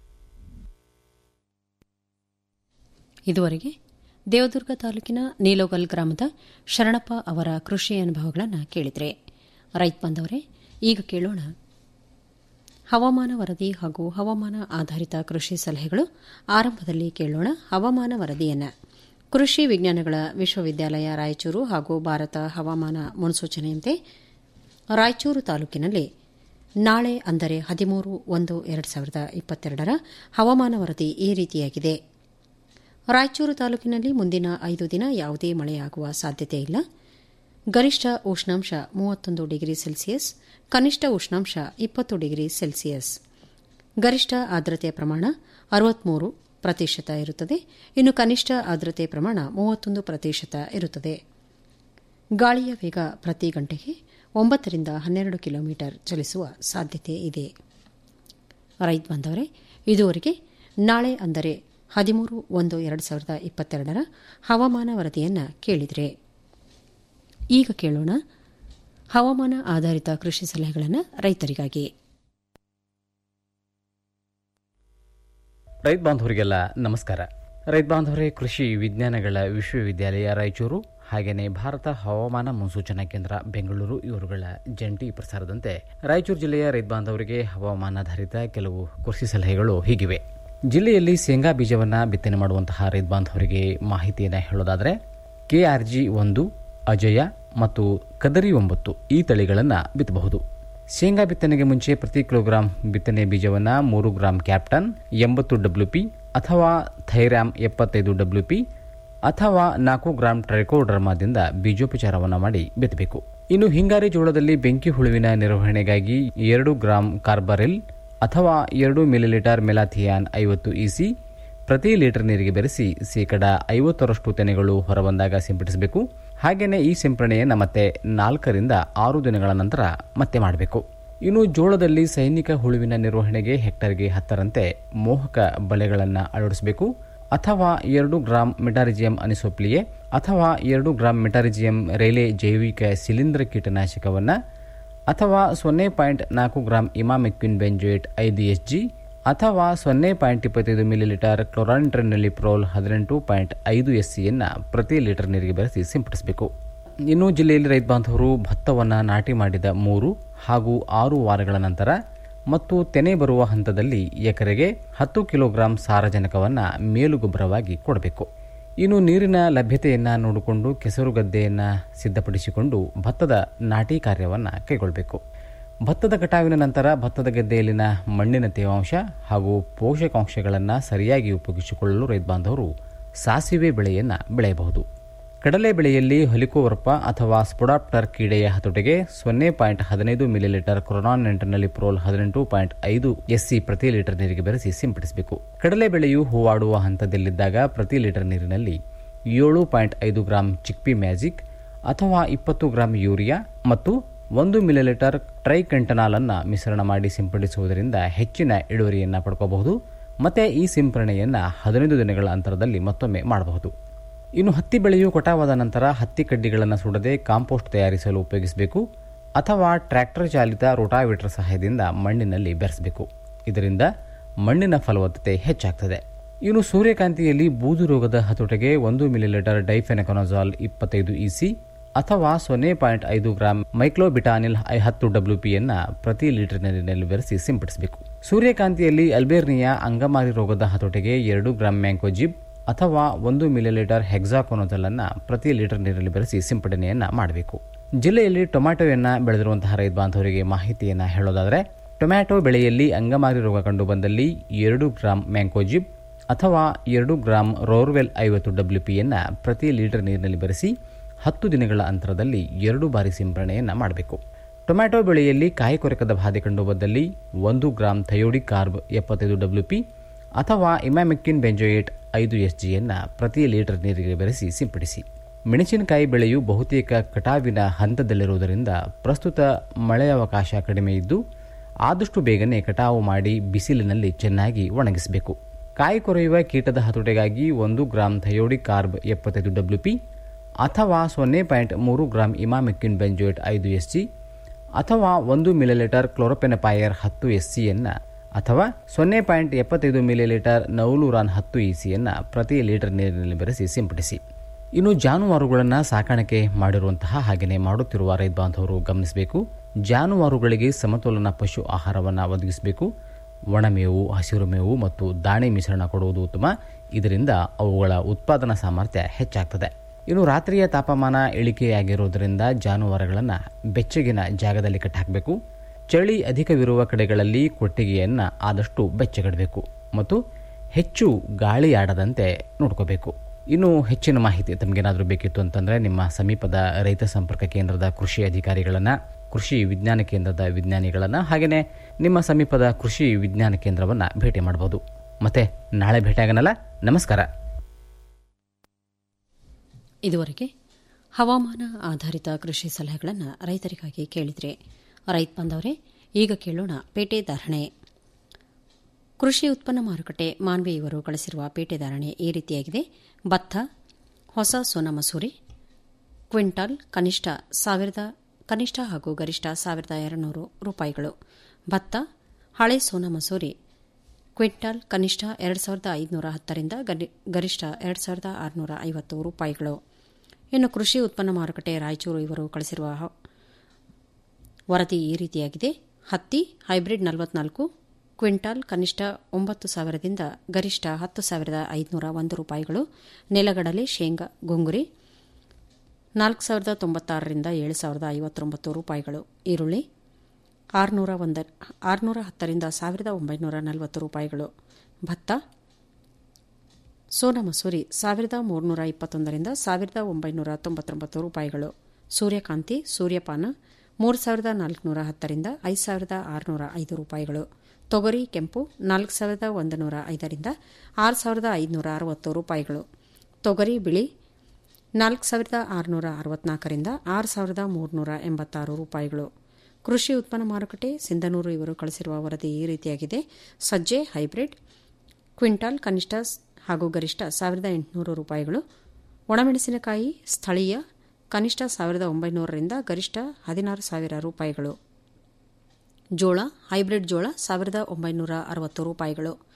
ಇದುವರೆಗೆ ದೇವದುರ್ಗ ತಾಲೂಕಿನ ನೀಲೋಗಲ್ ಗ್ರಾಮದ ಶರಣಪ್ಪ ಅವರ ಕೃಷಿ ಅನುಭವಗಳನ್ನು ಕೇಳಿದರೆ ರೈತ ಬಂದವರೇ ಈಗ ಕೇಳೋಣ ಹವಾಮಾನ ವರದಿ ಹಾಗೂ ಹವಾಮಾನ ಆಧಾರಿತ ಕೃಷಿ ಸಲಹೆಗಳು ಆರಂಭದಲ್ಲಿ ಕೇಳೋಣ ಹವಾಮಾನ ವರದಿಯನ್ನು ಕೃಷಿ ವಿಜ್ಞಾನಗಳ ವಿಶ್ವವಿದ್ಯಾಲಯ ರಾಯಚೂರು ಹಾಗೂ ಭಾರತ ಹವಾಮಾನ ಮುನ್ಸೂಚನೆಯಂತೆ ರಾಯಚೂರು ತಾಲೂಕಿನಲ್ಲಿ ನಾಳೆ ಅಂದರೆ ಹದಿಮೂರು ಒಂದು ಎರಡು ಸಾವಿರದ ಇಪ್ಪತ್ತೆರಡರ ಹವಾಮಾನ ವರದಿ ಈ ರೀತಿಯಾಗಿದೆ ರಾಯಚೂರು ತಾಲೂಕಿನಲ್ಲಿ ಮುಂದಿನ ಐದು ದಿನ ಯಾವುದೇ ಮಳೆಯಾಗುವ ಸಾಧ್ಯತೆ ಇಲ್ಲ ಗರಿಷ್ಠ ಉಷ್ಣಾಂಶ ಮೂವತ್ತೊಂದು ಡಿಗ್ರಿ ಸೆಲ್ಸಿಯಸ್ ಕನಿಷ್ಠ ಉಷ್ಣಾಂಶ ಇಪ್ಪತ್ತು ಡಿಗ್ರಿ ಸೆಲ್ಸಿಯಸ್ ಗರಿಷ್ಠ ಆರ್ದ್ರತೆಯ ಪ್ರಮಾಣ ಅರವತ್ಮೂರು ಪ್ರತಿಶತ ಇರುತ್ತದೆ ಇನ್ನು ಕನಿಷ್ಠ ಆರ್ದ್ರತೆ ಪ್ರಮಾಣ ಮೂವತ್ತೊಂದು ಪ್ರತಿಶತ ಇರುತ್ತದೆ ಗಾಳಿಯ ವೇಗ ಪ್ರತಿ ಗಂಟೆಗೆ ಒಂಬತ್ತರಿಂದ ಹನ್ನೆರಡು ಕಿಲೋಮೀಟರ್ ಚಲಿಸುವ ಸಾಧ್ಯತೆ ಇದೆ ರೈತ ಬಂದವರೇ ಇದುವರೆಗೆ ನಾಳೆ ಅಂದರೆ ಹದಿಮೂರು ಒಂದು ಎರಡು ಸಾವಿರದ ಇಪ್ಪತ್ತೆರಡರ ಹವಾಮಾನ ವರದಿಯನ್ನು ಕೇಳಿದರೆ ಈಗ ಕೇಳೋಣ ಹವಾಮಾನ ಆಧಾರಿತ ಕೃಷಿ ಸಲಹೆಗಳನ್ನು ರೈತರಿಗಾಗಿ
ರೈತ ಬಾಂಧವರಿಗೆಲ್ಲ ನಮಸ್ಕಾರ ರೈತ ಬಾಂಧವರೇ ಕೃಷಿ ವಿಜ್ಞಾನಗಳ ವಿಶ್ವವಿದ್ಯಾಲಯ ರಾಯಚೂರು ಹಾಗೆಯೇ ಭಾರತ ಹವಾಮಾನ ಮುನ್ಸೂಚನಾ ಕೇಂದ್ರ ಬೆಂಗಳೂರು ಇವರುಗಳ ಜಂಟಿ ಪ್ರಸಾರದಂತೆ ರಾಯಚೂರು ಜಿಲ್ಲೆಯ ರೈತ ಬಾಂಧವರಿಗೆ ಹವಾಮಾನಾಧಾರಿತ ಕೆಲವು ಕೃಷಿ ಸಲಹೆಗಳು ಹೀಗಿವೆ ಜಿಲ್ಲೆಯಲ್ಲಿ ಶೇಂಗಾ ಬೀಜವನ್ನು ಬಿತ್ತನೆ ಮಾಡುವಂತಹ ರೈತ ಬಾಂಧವರಿಗೆ ಮಾಹಿತಿಯನ್ನು ಹೇಳೋದಾದರೆ ಕೆಆರ್ಜಿ ಒಂದು ಅಜಯ ಮತ್ತು ಕದರಿ ಒಂಬತ್ತು ಈ ತಳಿಗಳನ್ನು ಬಿತ್ತಬಹುದು ಶೇಂಗಾ ಬಿತ್ತನೆಗೆ ಮುಂಚೆ ಪ್ರತಿ ಕಿಲೋಗ್ರಾಂ ಬಿತ್ತನೆ ಬೀಜವನ್ನು ಮೂರು ಗ್ರಾಂ ಕ್ಯಾಪ್ಟನ್ ಎಂಬತ್ತು ಡಬ್ಲ್ಯೂಪಿ ಅಥವಾ ಥೈರಾಮ್ ಎಪ್ಪತ್ತೈದು ಡಬ್ಲ್ಯೂಪಿ ಅಥವಾ ನಾಲ್ಕು ಗ್ರಾಂ ಟ್ರೈಕೋಡರ್ಮಾದಿಂದ ಬೀಜೋಪಚಾರವನ್ನು ಮಾಡಿ ಬಿತ್ತಬೇಕು ಇನ್ನು ಹಿಂಗಾರಿ ಜೋಳದಲ್ಲಿ ಬೆಂಕಿ ಹುಳುವಿನ ನಿರ್ವಹಣೆಗಾಗಿ ಎರಡು ಗ್ರಾಂ ಕಾರ್ಬರಿಲ್ ಅಥವಾ ಎರಡು ಮಿಲಿಲೀಟರ್ ಮೆಲಾಥಿಯಾನ್ ಐವತ್ತು ಇಸಿ ಪ್ರತಿ ಲೀಟರ್ ನೀರಿಗೆ ಬೆರೆಸಿ ಶೇಕಡ ಐವತ್ತರಷ್ಟು ತೆನೆಗಳು ಹೊರಬಂದಾಗ ಸಿಂಪಡಿಸಬೇಕು ಹಾಗೆಯೇ ಈ ಸಿಂಪರಣೆಯನ್ನು ಮತ್ತೆ ನಾಲ್ಕರಿಂದ ಆರು ದಿನಗಳ ನಂತರ ಮತ್ತೆ ಮಾಡಬೇಕು ಇನ್ನು ಜೋಳದಲ್ಲಿ ಸೈನಿಕ ಹುಳುವಿನ ನಿರ್ವಹಣೆಗೆ ಹೆಕ್ಟರ್ಗೆ ಹತ್ತರಂತೆ ಮೋಹಕ ಬಲೆಗಳನ್ನು ಅಳವಡಿಸಬೇಕು ಅಥವಾ ಎರಡು ಗ್ರಾಂ ಮೆಟಾರಿಜಿಯಂ ಅನಿಸೋಪ್ಲಿಯೆ ಅಥವಾ ಎರಡು ಗ್ರಾಂ ಮೆಟಾರಿಜಿಯಂ ರೈಲೆ ಜೈವಿಕ ಶಿಲೀಂಧ್ರ ಕೀಟನಾಶಕವನ್ನು ಅಥವಾ ಸೊನ್ನೆ ಪಾಯಿಂಟ್ ನಾಲ್ಕು ಗ್ರಾಂ ಇಮಾಮೆಕ್ವಿನ್ ಬೆಂಜೋಯೇಟ್ ಐದು ಎಸ್ ಜಿ ಅಥವಾ ಸೊನ್ನೆ ಪಾಯಿಂಟ್ ಇಪ್ಪತ್ತೈದು ಮಿಲಿಲೀಟರ್ ಕ್ಲೋರಾನಿಟ್ರನೆಲಿಪ್ರೋಲ್ ಹದಿನೆಂಟು ಪಾಯಿಂಟ್ ಐದು ಎಸ್ ಸಿಯನ್ನು ಪ್ರತಿ ಲೀಟರ್ ನೀರಿಗೆ ಬೆರೆಸಿ ಸಿಂಪಡಿಸಬೇಕು ಇನ್ನು ಜಿಲ್ಲೆಯಲ್ಲಿ ರೈತ ಬಾಂಧವರು ಭತ್ತವನ್ನು ನಾಟಿ ಮಾಡಿದ ಮೂರು ಹಾಗೂ ಆರು ವಾರಗಳ ನಂತರ ಮತ್ತು ತೆನೆ ಬರುವ ಹಂತದಲ್ಲಿ ಎಕರೆಗೆ ಹತ್ತು ಕಿಲೋಗ್ರಾಂ ಸಾರಜನಕವನ್ನು ಮೇಲುಗೊಬ್ಬರವಾಗಿ ಕೊಡಬೇಕು ಇನ್ನು ನೀರಿನ ಲಭ್ಯತೆಯನ್ನು ನೋಡಿಕೊಂಡು ಕೆಸರು ಗದ್ದೆಯನ್ನು ಸಿದ್ಧಪಡಿಸಿಕೊಂಡು ಭತ್ತದ ನಾಟಿ ಕಾರ್ಯವನ್ನು ಕೈಗೊಳ್ಳಬೇಕು ಭತ್ತದ ಕಟಾವಿನ ನಂತರ ಭತ್ತದ ಗದ್ದೆಯಲ್ಲಿನ ಮಣ್ಣಿನ ತೇವಾಂಶ ಹಾಗೂ ಪೋಷಕಾಂಶಗಳನ್ನು ಸರಿಯಾಗಿ ಉಪಯೋಗಿಸಿಕೊಳ್ಳಲು ರೈತ ಬಾಂಧವರು ಸಾಸಿವೆ ಬೆಳೆಯನ್ನು ಬೆಳೆಯಬಹುದು ಕಡಲೆ ಬೆಳೆಯಲ್ಲಿ ಹಲಿಕೋವರ್ಪ ಅಥವಾ ಸ್ಪೊಡಾಪ್ಟರ್ ಕೀಡೆಯ ಹತೋಟಿಗೆ ಸೊನ್ನೆ ಪಾಯಿಂಟ್ ಹದಿನೈದು ಮಿಲಿಲೀಟರ್ ಕ್ರೊನಾನ್ ಪ್ರೋಲ್ ಹದಿನೆಂಟು ಪಾಯಿಂಟ್ ಐದು ಎಸ್ಸಿ ಪ್ರತಿ ಲೀಟರ್ ನೀರಿಗೆ ಬೆರೆಸಿ ಸಿಂಪಡಿಸಬೇಕು ಕಡಲೆ ಬೆಳೆಯು ಹೂವಾಡುವ ಹಂತದಲ್ಲಿದ್ದಾಗ ಪ್ರತಿ ಲೀಟರ್ ನೀರಿನಲ್ಲಿ ಏಳು ಪಾಯಿಂಟ್ ಐದು ಗ್ರಾಂ ಚಿಕ್ಪಿ ಮ್ಯಾಜಿಕ್ ಅಥವಾ ಇಪ್ಪತ್ತು ಗ್ರಾಂ ಯೂರಿಯಾ ಮತ್ತು ಒಂದು ಮಿಲಿಲೀಟರ್ ಟ್ರೈಕೆಂಟನಾಲ್ ಅನ್ನು ಮಿಶ್ರಣ ಮಾಡಿ ಸಿಂಪಡಿಸುವುದರಿಂದ ಹೆಚ್ಚಿನ ಇಳುವರಿಯನ್ನು ಪಡ್ಕೋಬಹುದು ಮತ್ತೆ ಈ ಸಿಂಪರಣೆಯನ್ನು ಹದಿನೈದು ದಿನಗಳ ಅಂತರದಲ್ಲಿ ಮತ್ತೊಮ್ಮೆ ಮಾಡಬಹುದು ಇನ್ನು ಹತ್ತಿ ಬೆಳೆಯು ಕಟಾವಾದ ನಂತರ ಹತ್ತಿ ಕಡ್ಡಿಗಳನ್ನು ಸುಡದೆ ಕಾಂಪೋಸ್ಟ್ ತಯಾರಿಸಲು ಉಪಯೋಗಿಸಬೇಕು ಅಥವಾ ಟ್ರ್ಯಾಕ್ಟರ್ ಚಾಲಿತ ರೋಟಾವೇಟರ್ ಸಹಾಯದಿಂದ ಮಣ್ಣಿನಲ್ಲಿ ಬೆರೆಸಬೇಕು ಇದರಿಂದ ಮಣ್ಣಿನ ಫಲವತ್ತತೆ ಹೆಚ್ಚಾಗ್ತದೆ ಇನ್ನು ಸೂರ್ಯಕಾಂತಿಯಲ್ಲಿ ಬೂದು ರೋಗದ ಹತೋಟಿಗೆ ಒಂದು ಮಿಲಿಲೀಟರ್ ಡೈಫೆನಕೊನಜಾಲ್ ಇಪ್ಪತ್ತೈದು ಇಸಿ ಅಥವಾ ಸೊನ್ನೆ ಪಾಯಿಂಟ್ ಐದು ಗ್ರಾಂ ಮೈಕ್ಲೋಬಿಟಾನಿಲ್ ಹತ್ತು ಡಬ್ಲ್ಯೂ ಪಿಯನ್ನು ಪ್ರತಿ ಲೀಟರ್ ನೀರಿನಲ್ಲಿ ಬೆರೆಸಿ ಸಿಂಪಡಿಸಬೇಕು ಸೂರ್ಯಕಾಂತಿಯಲ್ಲಿ ಅಲ್ಬೇರ್ನಿಯಾ ಅಂಗಮಾರಿ ರೋಗದ ಹತೋಟಿಗೆ ಎರಡು ಗ್ರಾಂ ಮ್ಯಾಂಕೋಜಿಬ್ ಅಥವಾ ಒಂದು ಮಿಲಿಲೀಟರ್ ಹೆಕ್ಸಾಕೊನೋಜಲ್ ಅನ್ನು ಪ್ರತಿ ಲೀಟರ್ ನೀರಲ್ಲಿ ಬೆರೆಸಿ ಸಿಂಪಡಣೆಯನ್ನ ಮಾಡಬೇಕು ಜಿಲ್ಲೆಯಲ್ಲಿ ಟೊಮ್ಯಾಟೊವನ್ನು ಬೆಳೆದಿರುವಂತಹ ರೈತ ಬಾಂಧವರಿಗೆ ಮಾಹಿತಿಯನ್ನು ಹೇಳೋದಾದರೆ ಟೊಮ್ಯಾಟೊ ಬೆಳೆಯಲ್ಲಿ ಅಂಗಮಾರಿ ರೋಗ ಕಂಡು ಬಂದಲ್ಲಿ ಎರಡು ಗ್ರಾಂ ಮ್ಯಾಂಕೋಜಿಬ್ ಅಥವಾ ಎರಡು ಗ್ರಾಂ ರೋರ್ವೆಲ್ ಐವತ್ತು ಡಬ್ಲ್ಯೂ ಪಿಯನ್ನು ಪ್ರತಿ ಲೀಟರ್ ನೀರಿನಲ್ಲಿ ಬೆರೆಸಿ ಹತ್ತು ದಿನಗಳ ಅಂತರದಲ್ಲಿ ಎರಡು ಬಾರಿ ಸಿಂಪರಣೆಯನ್ನು ಮಾಡಬೇಕು ಟೊಮ್ಯಾಟೊ ಬೆಳೆಯಲ್ಲಿ ಕಾಯಿ ಕೊರಕದ ಬಾಧೆ ಕಂಡು ಬಂದಲ್ಲಿ ಒಂದು ಗ್ರಾಂ ಥಯೋಡಿಕ್ ಕಾರ್ಬ್ ಎಪ್ಪತ್ತೈದು ಡಬ್ಲ್ಯೂ ಪಿ ಅಥವಾ ಇಮ್ಯಾಮೆಕ್ಕಿನ್ ಬೆಂಜೋಯೇಟ್ ಐದು ಎಸ್ ಜಿಯನ್ನು ಪ್ರತಿ ಲೀಟರ್ ನೀರಿಗೆ ಬೆರೆಸಿ ಸಿಂಪಡಿಸಿ ಮೆಣಸಿನಕಾಯಿ ಬೆಳೆಯು ಬಹುತೇಕ ಕಟಾವಿನ ಹಂತದಲ್ಲಿರುವುದರಿಂದ ಪ್ರಸ್ತುತ ಮಳೆಯವಕಾಶ ಕಡಿಮೆ ಇದ್ದು ಆದಷ್ಟು ಬೇಗನೆ ಕಟಾವು ಮಾಡಿ ಬಿಸಿಲಿನಲ್ಲಿ ಚೆನ್ನಾಗಿ ಒಣಗಿಸಬೇಕು ಕಾಯಿ ಕೊರೆಯುವ ಕೀಟದ ಹತೋಟಿಗಾಗಿ ಒಂದು ಗ್ರಾಂ ಥಯೋಡಿಕ್ ಕಾರ್ಬ್ ಎಪ್ಪತ್ತೈದು ಡಬ್ಲ್ಯೂ ಪಿ ಅಥವಾ ಸೊನ್ನೆ ಪಾಯಿಂಟ್ ಮೂರು ಗ್ರಾಂ ಇಮಾಮೆಕ್ಕಿನ್ ಬೆಂಜೋಯೇಟ್ ಐದು ಎಸ್ ಜಿ ಅಥವಾ ಒಂದು ಮಿಲಿಲೀಟರ್ ಕ್ಲೋರೋಪೆನಪಾಯರ್ ಹತ್ತು ಎಸ್ ಸಿಯನ್ನು ಅಥವಾ ಸೊನ್ನೆ ಪಾಯಿಂಟ್ ಎಪ್ಪತ್ತೈದು ಮಿಲಿಲೀಟರ್ ನೌಲೂರಾನ್ ಹತ್ತು ಇಸಿಯನ್ನು ಪ್ರತಿ ಲೀಟರ್ ನೀರಿನಲ್ಲಿ ಬೆರೆಸಿ ಸಿಂಪಡಿಸಿ ಇನ್ನು ಜಾನುವಾರುಗಳನ್ನು ಸಾಕಾಣಿಕೆ ಮಾಡಿರುವಂತಹ ಹಾಗೆಯೇ ಮಾಡುತ್ತಿರುವ ರೈತ ಬಾಂಧವರು ಗಮನಿಸಬೇಕು ಜಾನುವಾರುಗಳಿಗೆ ಸಮತೋಲನ ಪಶು ಆಹಾರವನ್ನು ಒದಗಿಸಬೇಕು ಒಣಮೇವು ಹಸಿರು ಮೇವು ಮತ್ತು ದಾಣೆ ಮಿಶ್ರಣ ಕೊಡುವುದು ಉತ್ತಮ ಇದರಿಂದ ಅವುಗಳ ಉತ್ಪಾದನಾ ಸಾಮರ್ಥ್ಯ ಹೆಚ್ಚಾಗ್ತದೆ ಇನ್ನು ರಾತ್ರಿಯ ತಾಪಮಾನ ಇಳಿಕೆಯಾಗಿರುವುದರಿಂದ ಜಾನುವಾರುಗಳನ್ನು ಬೆಚ್ಚಗಿನ ಜಾಗದಲ್ಲಿ ಕಟ್ಟಾಕಬೇಕು ಚಳಿ ಅಧಿಕವಿರುವ ಕಡೆಗಳಲ್ಲಿ ಕೊಟ್ಟಿಗೆಯನ್ನು ಆದಷ್ಟು ಬೆಚ್ಚಗಿಡಬೇಕು ಮತ್ತು ಹೆಚ್ಚು ಗಾಳಿ ಆಡದಂತೆ ನೋಡ್ಕೋಬೇಕು ಇನ್ನು ಹೆಚ್ಚಿನ ಮಾಹಿತಿ ತಮಗೇನಾದರೂ ಬೇಕಿತ್ತು ಅಂತಂದರೆ ನಿಮ್ಮ ಸಮೀಪದ ರೈತ ಸಂಪರ್ಕ ಕೇಂದ್ರದ ಕೃಷಿ ಅಧಿಕಾರಿಗಳನ್ನು ಕೃಷಿ ವಿಜ್ಞಾನ ಕೇಂದ್ರದ ವಿಜ್ಞಾನಿಗಳನ್ನು ಹಾಗೆಯೇ ನಿಮ್ಮ ಸಮೀಪದ ಕೃಷಿ ವಿಜ್ಞಾನ ಕೇಂದ್ರವನ್ನು ಭೇಟಿ ಮಾಡಬಹುದು ಮತ್ತೆ ನಾಳೆ ಭೇಟಿಯಾಗನಲ್ಲ ನಮಸ್ಕಾರ
ಇದುವರೆಗೆ ಹವಾಮಾನ ಆಧಾರಿತ ಕೃಷಿ ಸಲಹೆಗಳನ್ನು ರೈತರಿಗಾಗಿ ಕೇಳಿದರೆ ರೈತ ಬಂದವರೇ ಈಗ ಕೇಳೋಣ ಪೇಟೆ ಧಾರಣೆ ಕೃಷಿ ಉತ್ಪನ್ನ ಮಾರುಕಟ್ಟೆ ಮಾನ್ವಿ ಇವರು ಕಳಿಸಿರುವ ಪೇಟೆ ಧಾರಣೆ ಈ ರೀತಿಯಾಗಿದೆ ಭತ್ತ ಹೊಸ ಸೋನ ಮಸೂರಿ ಕ್ವಿಂಟಾಲ್ ಕನಿಷ್ಠ ಸಾವಿರದ ಕನಿಷ್ಠ ಹಾಗೂ ಗರಿಷ್ಠ ಸಾವಿರದ ಎರಡುನೂರು ರೂಪಾಯಿಗಳು ಭತ್ತ ಹಳೆ ಸೋನ ಮಸೂರಿ ಕ್ವಿಂಟಾಲ್ ಕನಿಷ್ಠ ಎರಡು ಸಾವಿರದ ಐದುನೂರ ಹತ್ತರಿಂದ ಗರಿಷ್ಠ ಎರಡು ಸಾವಿರದ ಆರುನೂರ ಐವತ್ತು ರೂಪಾಯಿಗಳು ಇನ್ನು ಕೃಷಿ ಉತ್ಪನ್ನ ಮಾರುಕಟ್ಟೆ ರಾಯಚೂರು ಇವರು ಕಳಿಸಿರುವ ವರದಿ ಈ ರೀತಿಯಾಗಿದೆ ಹತ್ತಿ ಹೈಬ್ರಿಡ್ ನಲವತ್ನಾಲ್ಕು ಕ್ವಿಂಟಾಲ್ ಕನಿಷ್ಠ ಒಂಬತ್ತು ಸಾವಿರದಿಂದ ಗರಿಷ್ಠ ಹತ್ತು ಸಾವಿರದ ಐದುನೂರ ಒಂದು ರೂಪಾಯಿಗಳು ನೆಲಗಡಲೆ ಶೇಂಗಾ ಗುಂಗುರಿ ನಾಲ್ಕು ಸಾವಿರದ ತೊಂಬತ್ತಾರರಿಂದ ಏಳು ಸಾವಿರದ ಐವತ್ತೊಂಬತ್ತು ರೂಪಾಯಿಗಳು ಈರುಳ್ಳಿ ಆರುನೂರ ಒಂದ ಆರುನೂರ ಹತ್ತರಿಂದ ಸಾವಿರದ ಒಂಬೈನೂರ ನಲವತ್ತು ರೂಪಾಯಿಗಳು ಭತ್ತ ಸೋನ ಮಸೂರಿ ಸಾವಿರದ ಮೂರುನೂರ ಇಪ್ಪತ್ತೊಂದರಿಂದ ಸಾವಿರದ ಒಂಬೈನೂರ ತೊಂಬತ್ತೊಂಬತ್ತು ರೂಪಾಯಿಗಳು ಸೂರ್ಯಕಾಂತಿ ಸೂರ್ಯಪಾನ ಮೂರು ಸಾವಿರದ ನಾಲ್ಕುನೂರ ಹತ್ತರಿಂದ ಐದು ಸಾವಿರದ ಆರುನೂರ ಐದು ರೂಪಾಯಿಗಳು ತೊಗರಿ ಕೆಂಪು ನಾಲ್ಕು ಸಾವಿರದ ಒಂದು ನೂರ ಐದರಿಂದ ಆರು ಸಾವಿರದ ಐದುನೂರ ಅರವತ್ತು ರೂಪಾಯಿಗಳು ತೊಗರಿ ಬಿಳಿ ನಾಲ್ಕು ಸಾವಿರದ ಆರುನೂರ ಅರವತ್ನಾಲ್ಕರಿಂದ ಆರು ಸಾವಿರದ ಮೂರುನೂರ ಎಂಬತ್ತಾರು ರೂಪಾಯಿಗಳು ಕೃಷಿ ಉತ್ಪನ್ನ ಮಾರುಕಟ್ಟೆ ಸಿಂಧನೂರು ಇವರು ಕಳಿಸಿರುವ ವರದಿ ಈ ರೀತಿಯಾಗಿದೆ ಸಜ್ಜೆ ಹೈಬ್ರಿಡ್ ಕ್ವಿಂಟಾಲ್ ಕನಿಷ್ಠ ಹಾಗೂ ಗರಿಷ್ಠ ಸಾವಿರದ ಎಂಟುನೂರು ರೂಪಾಯಿಗಳು ಒಣಮೆಣಸಿನಕಾಯಿ ಸ್ಥಳೀಯ ಕನಿಷ್ಠ ಸಾವಿರದ ಒಂಬೈನೂರರಿಂದ ಗರಿಷ್ಠ ಹದಿನಾರು ಸಾವಿರ ರೂಪಾಯಿಗಳು ಜೋಳ ಹೈಬ್ರಿಡ್ ಜೋಳ ಸಾವಿರದ ಒಂಬೈನೂರ ಅರವತ್ತು ರೂಪಾಯಿಗಳು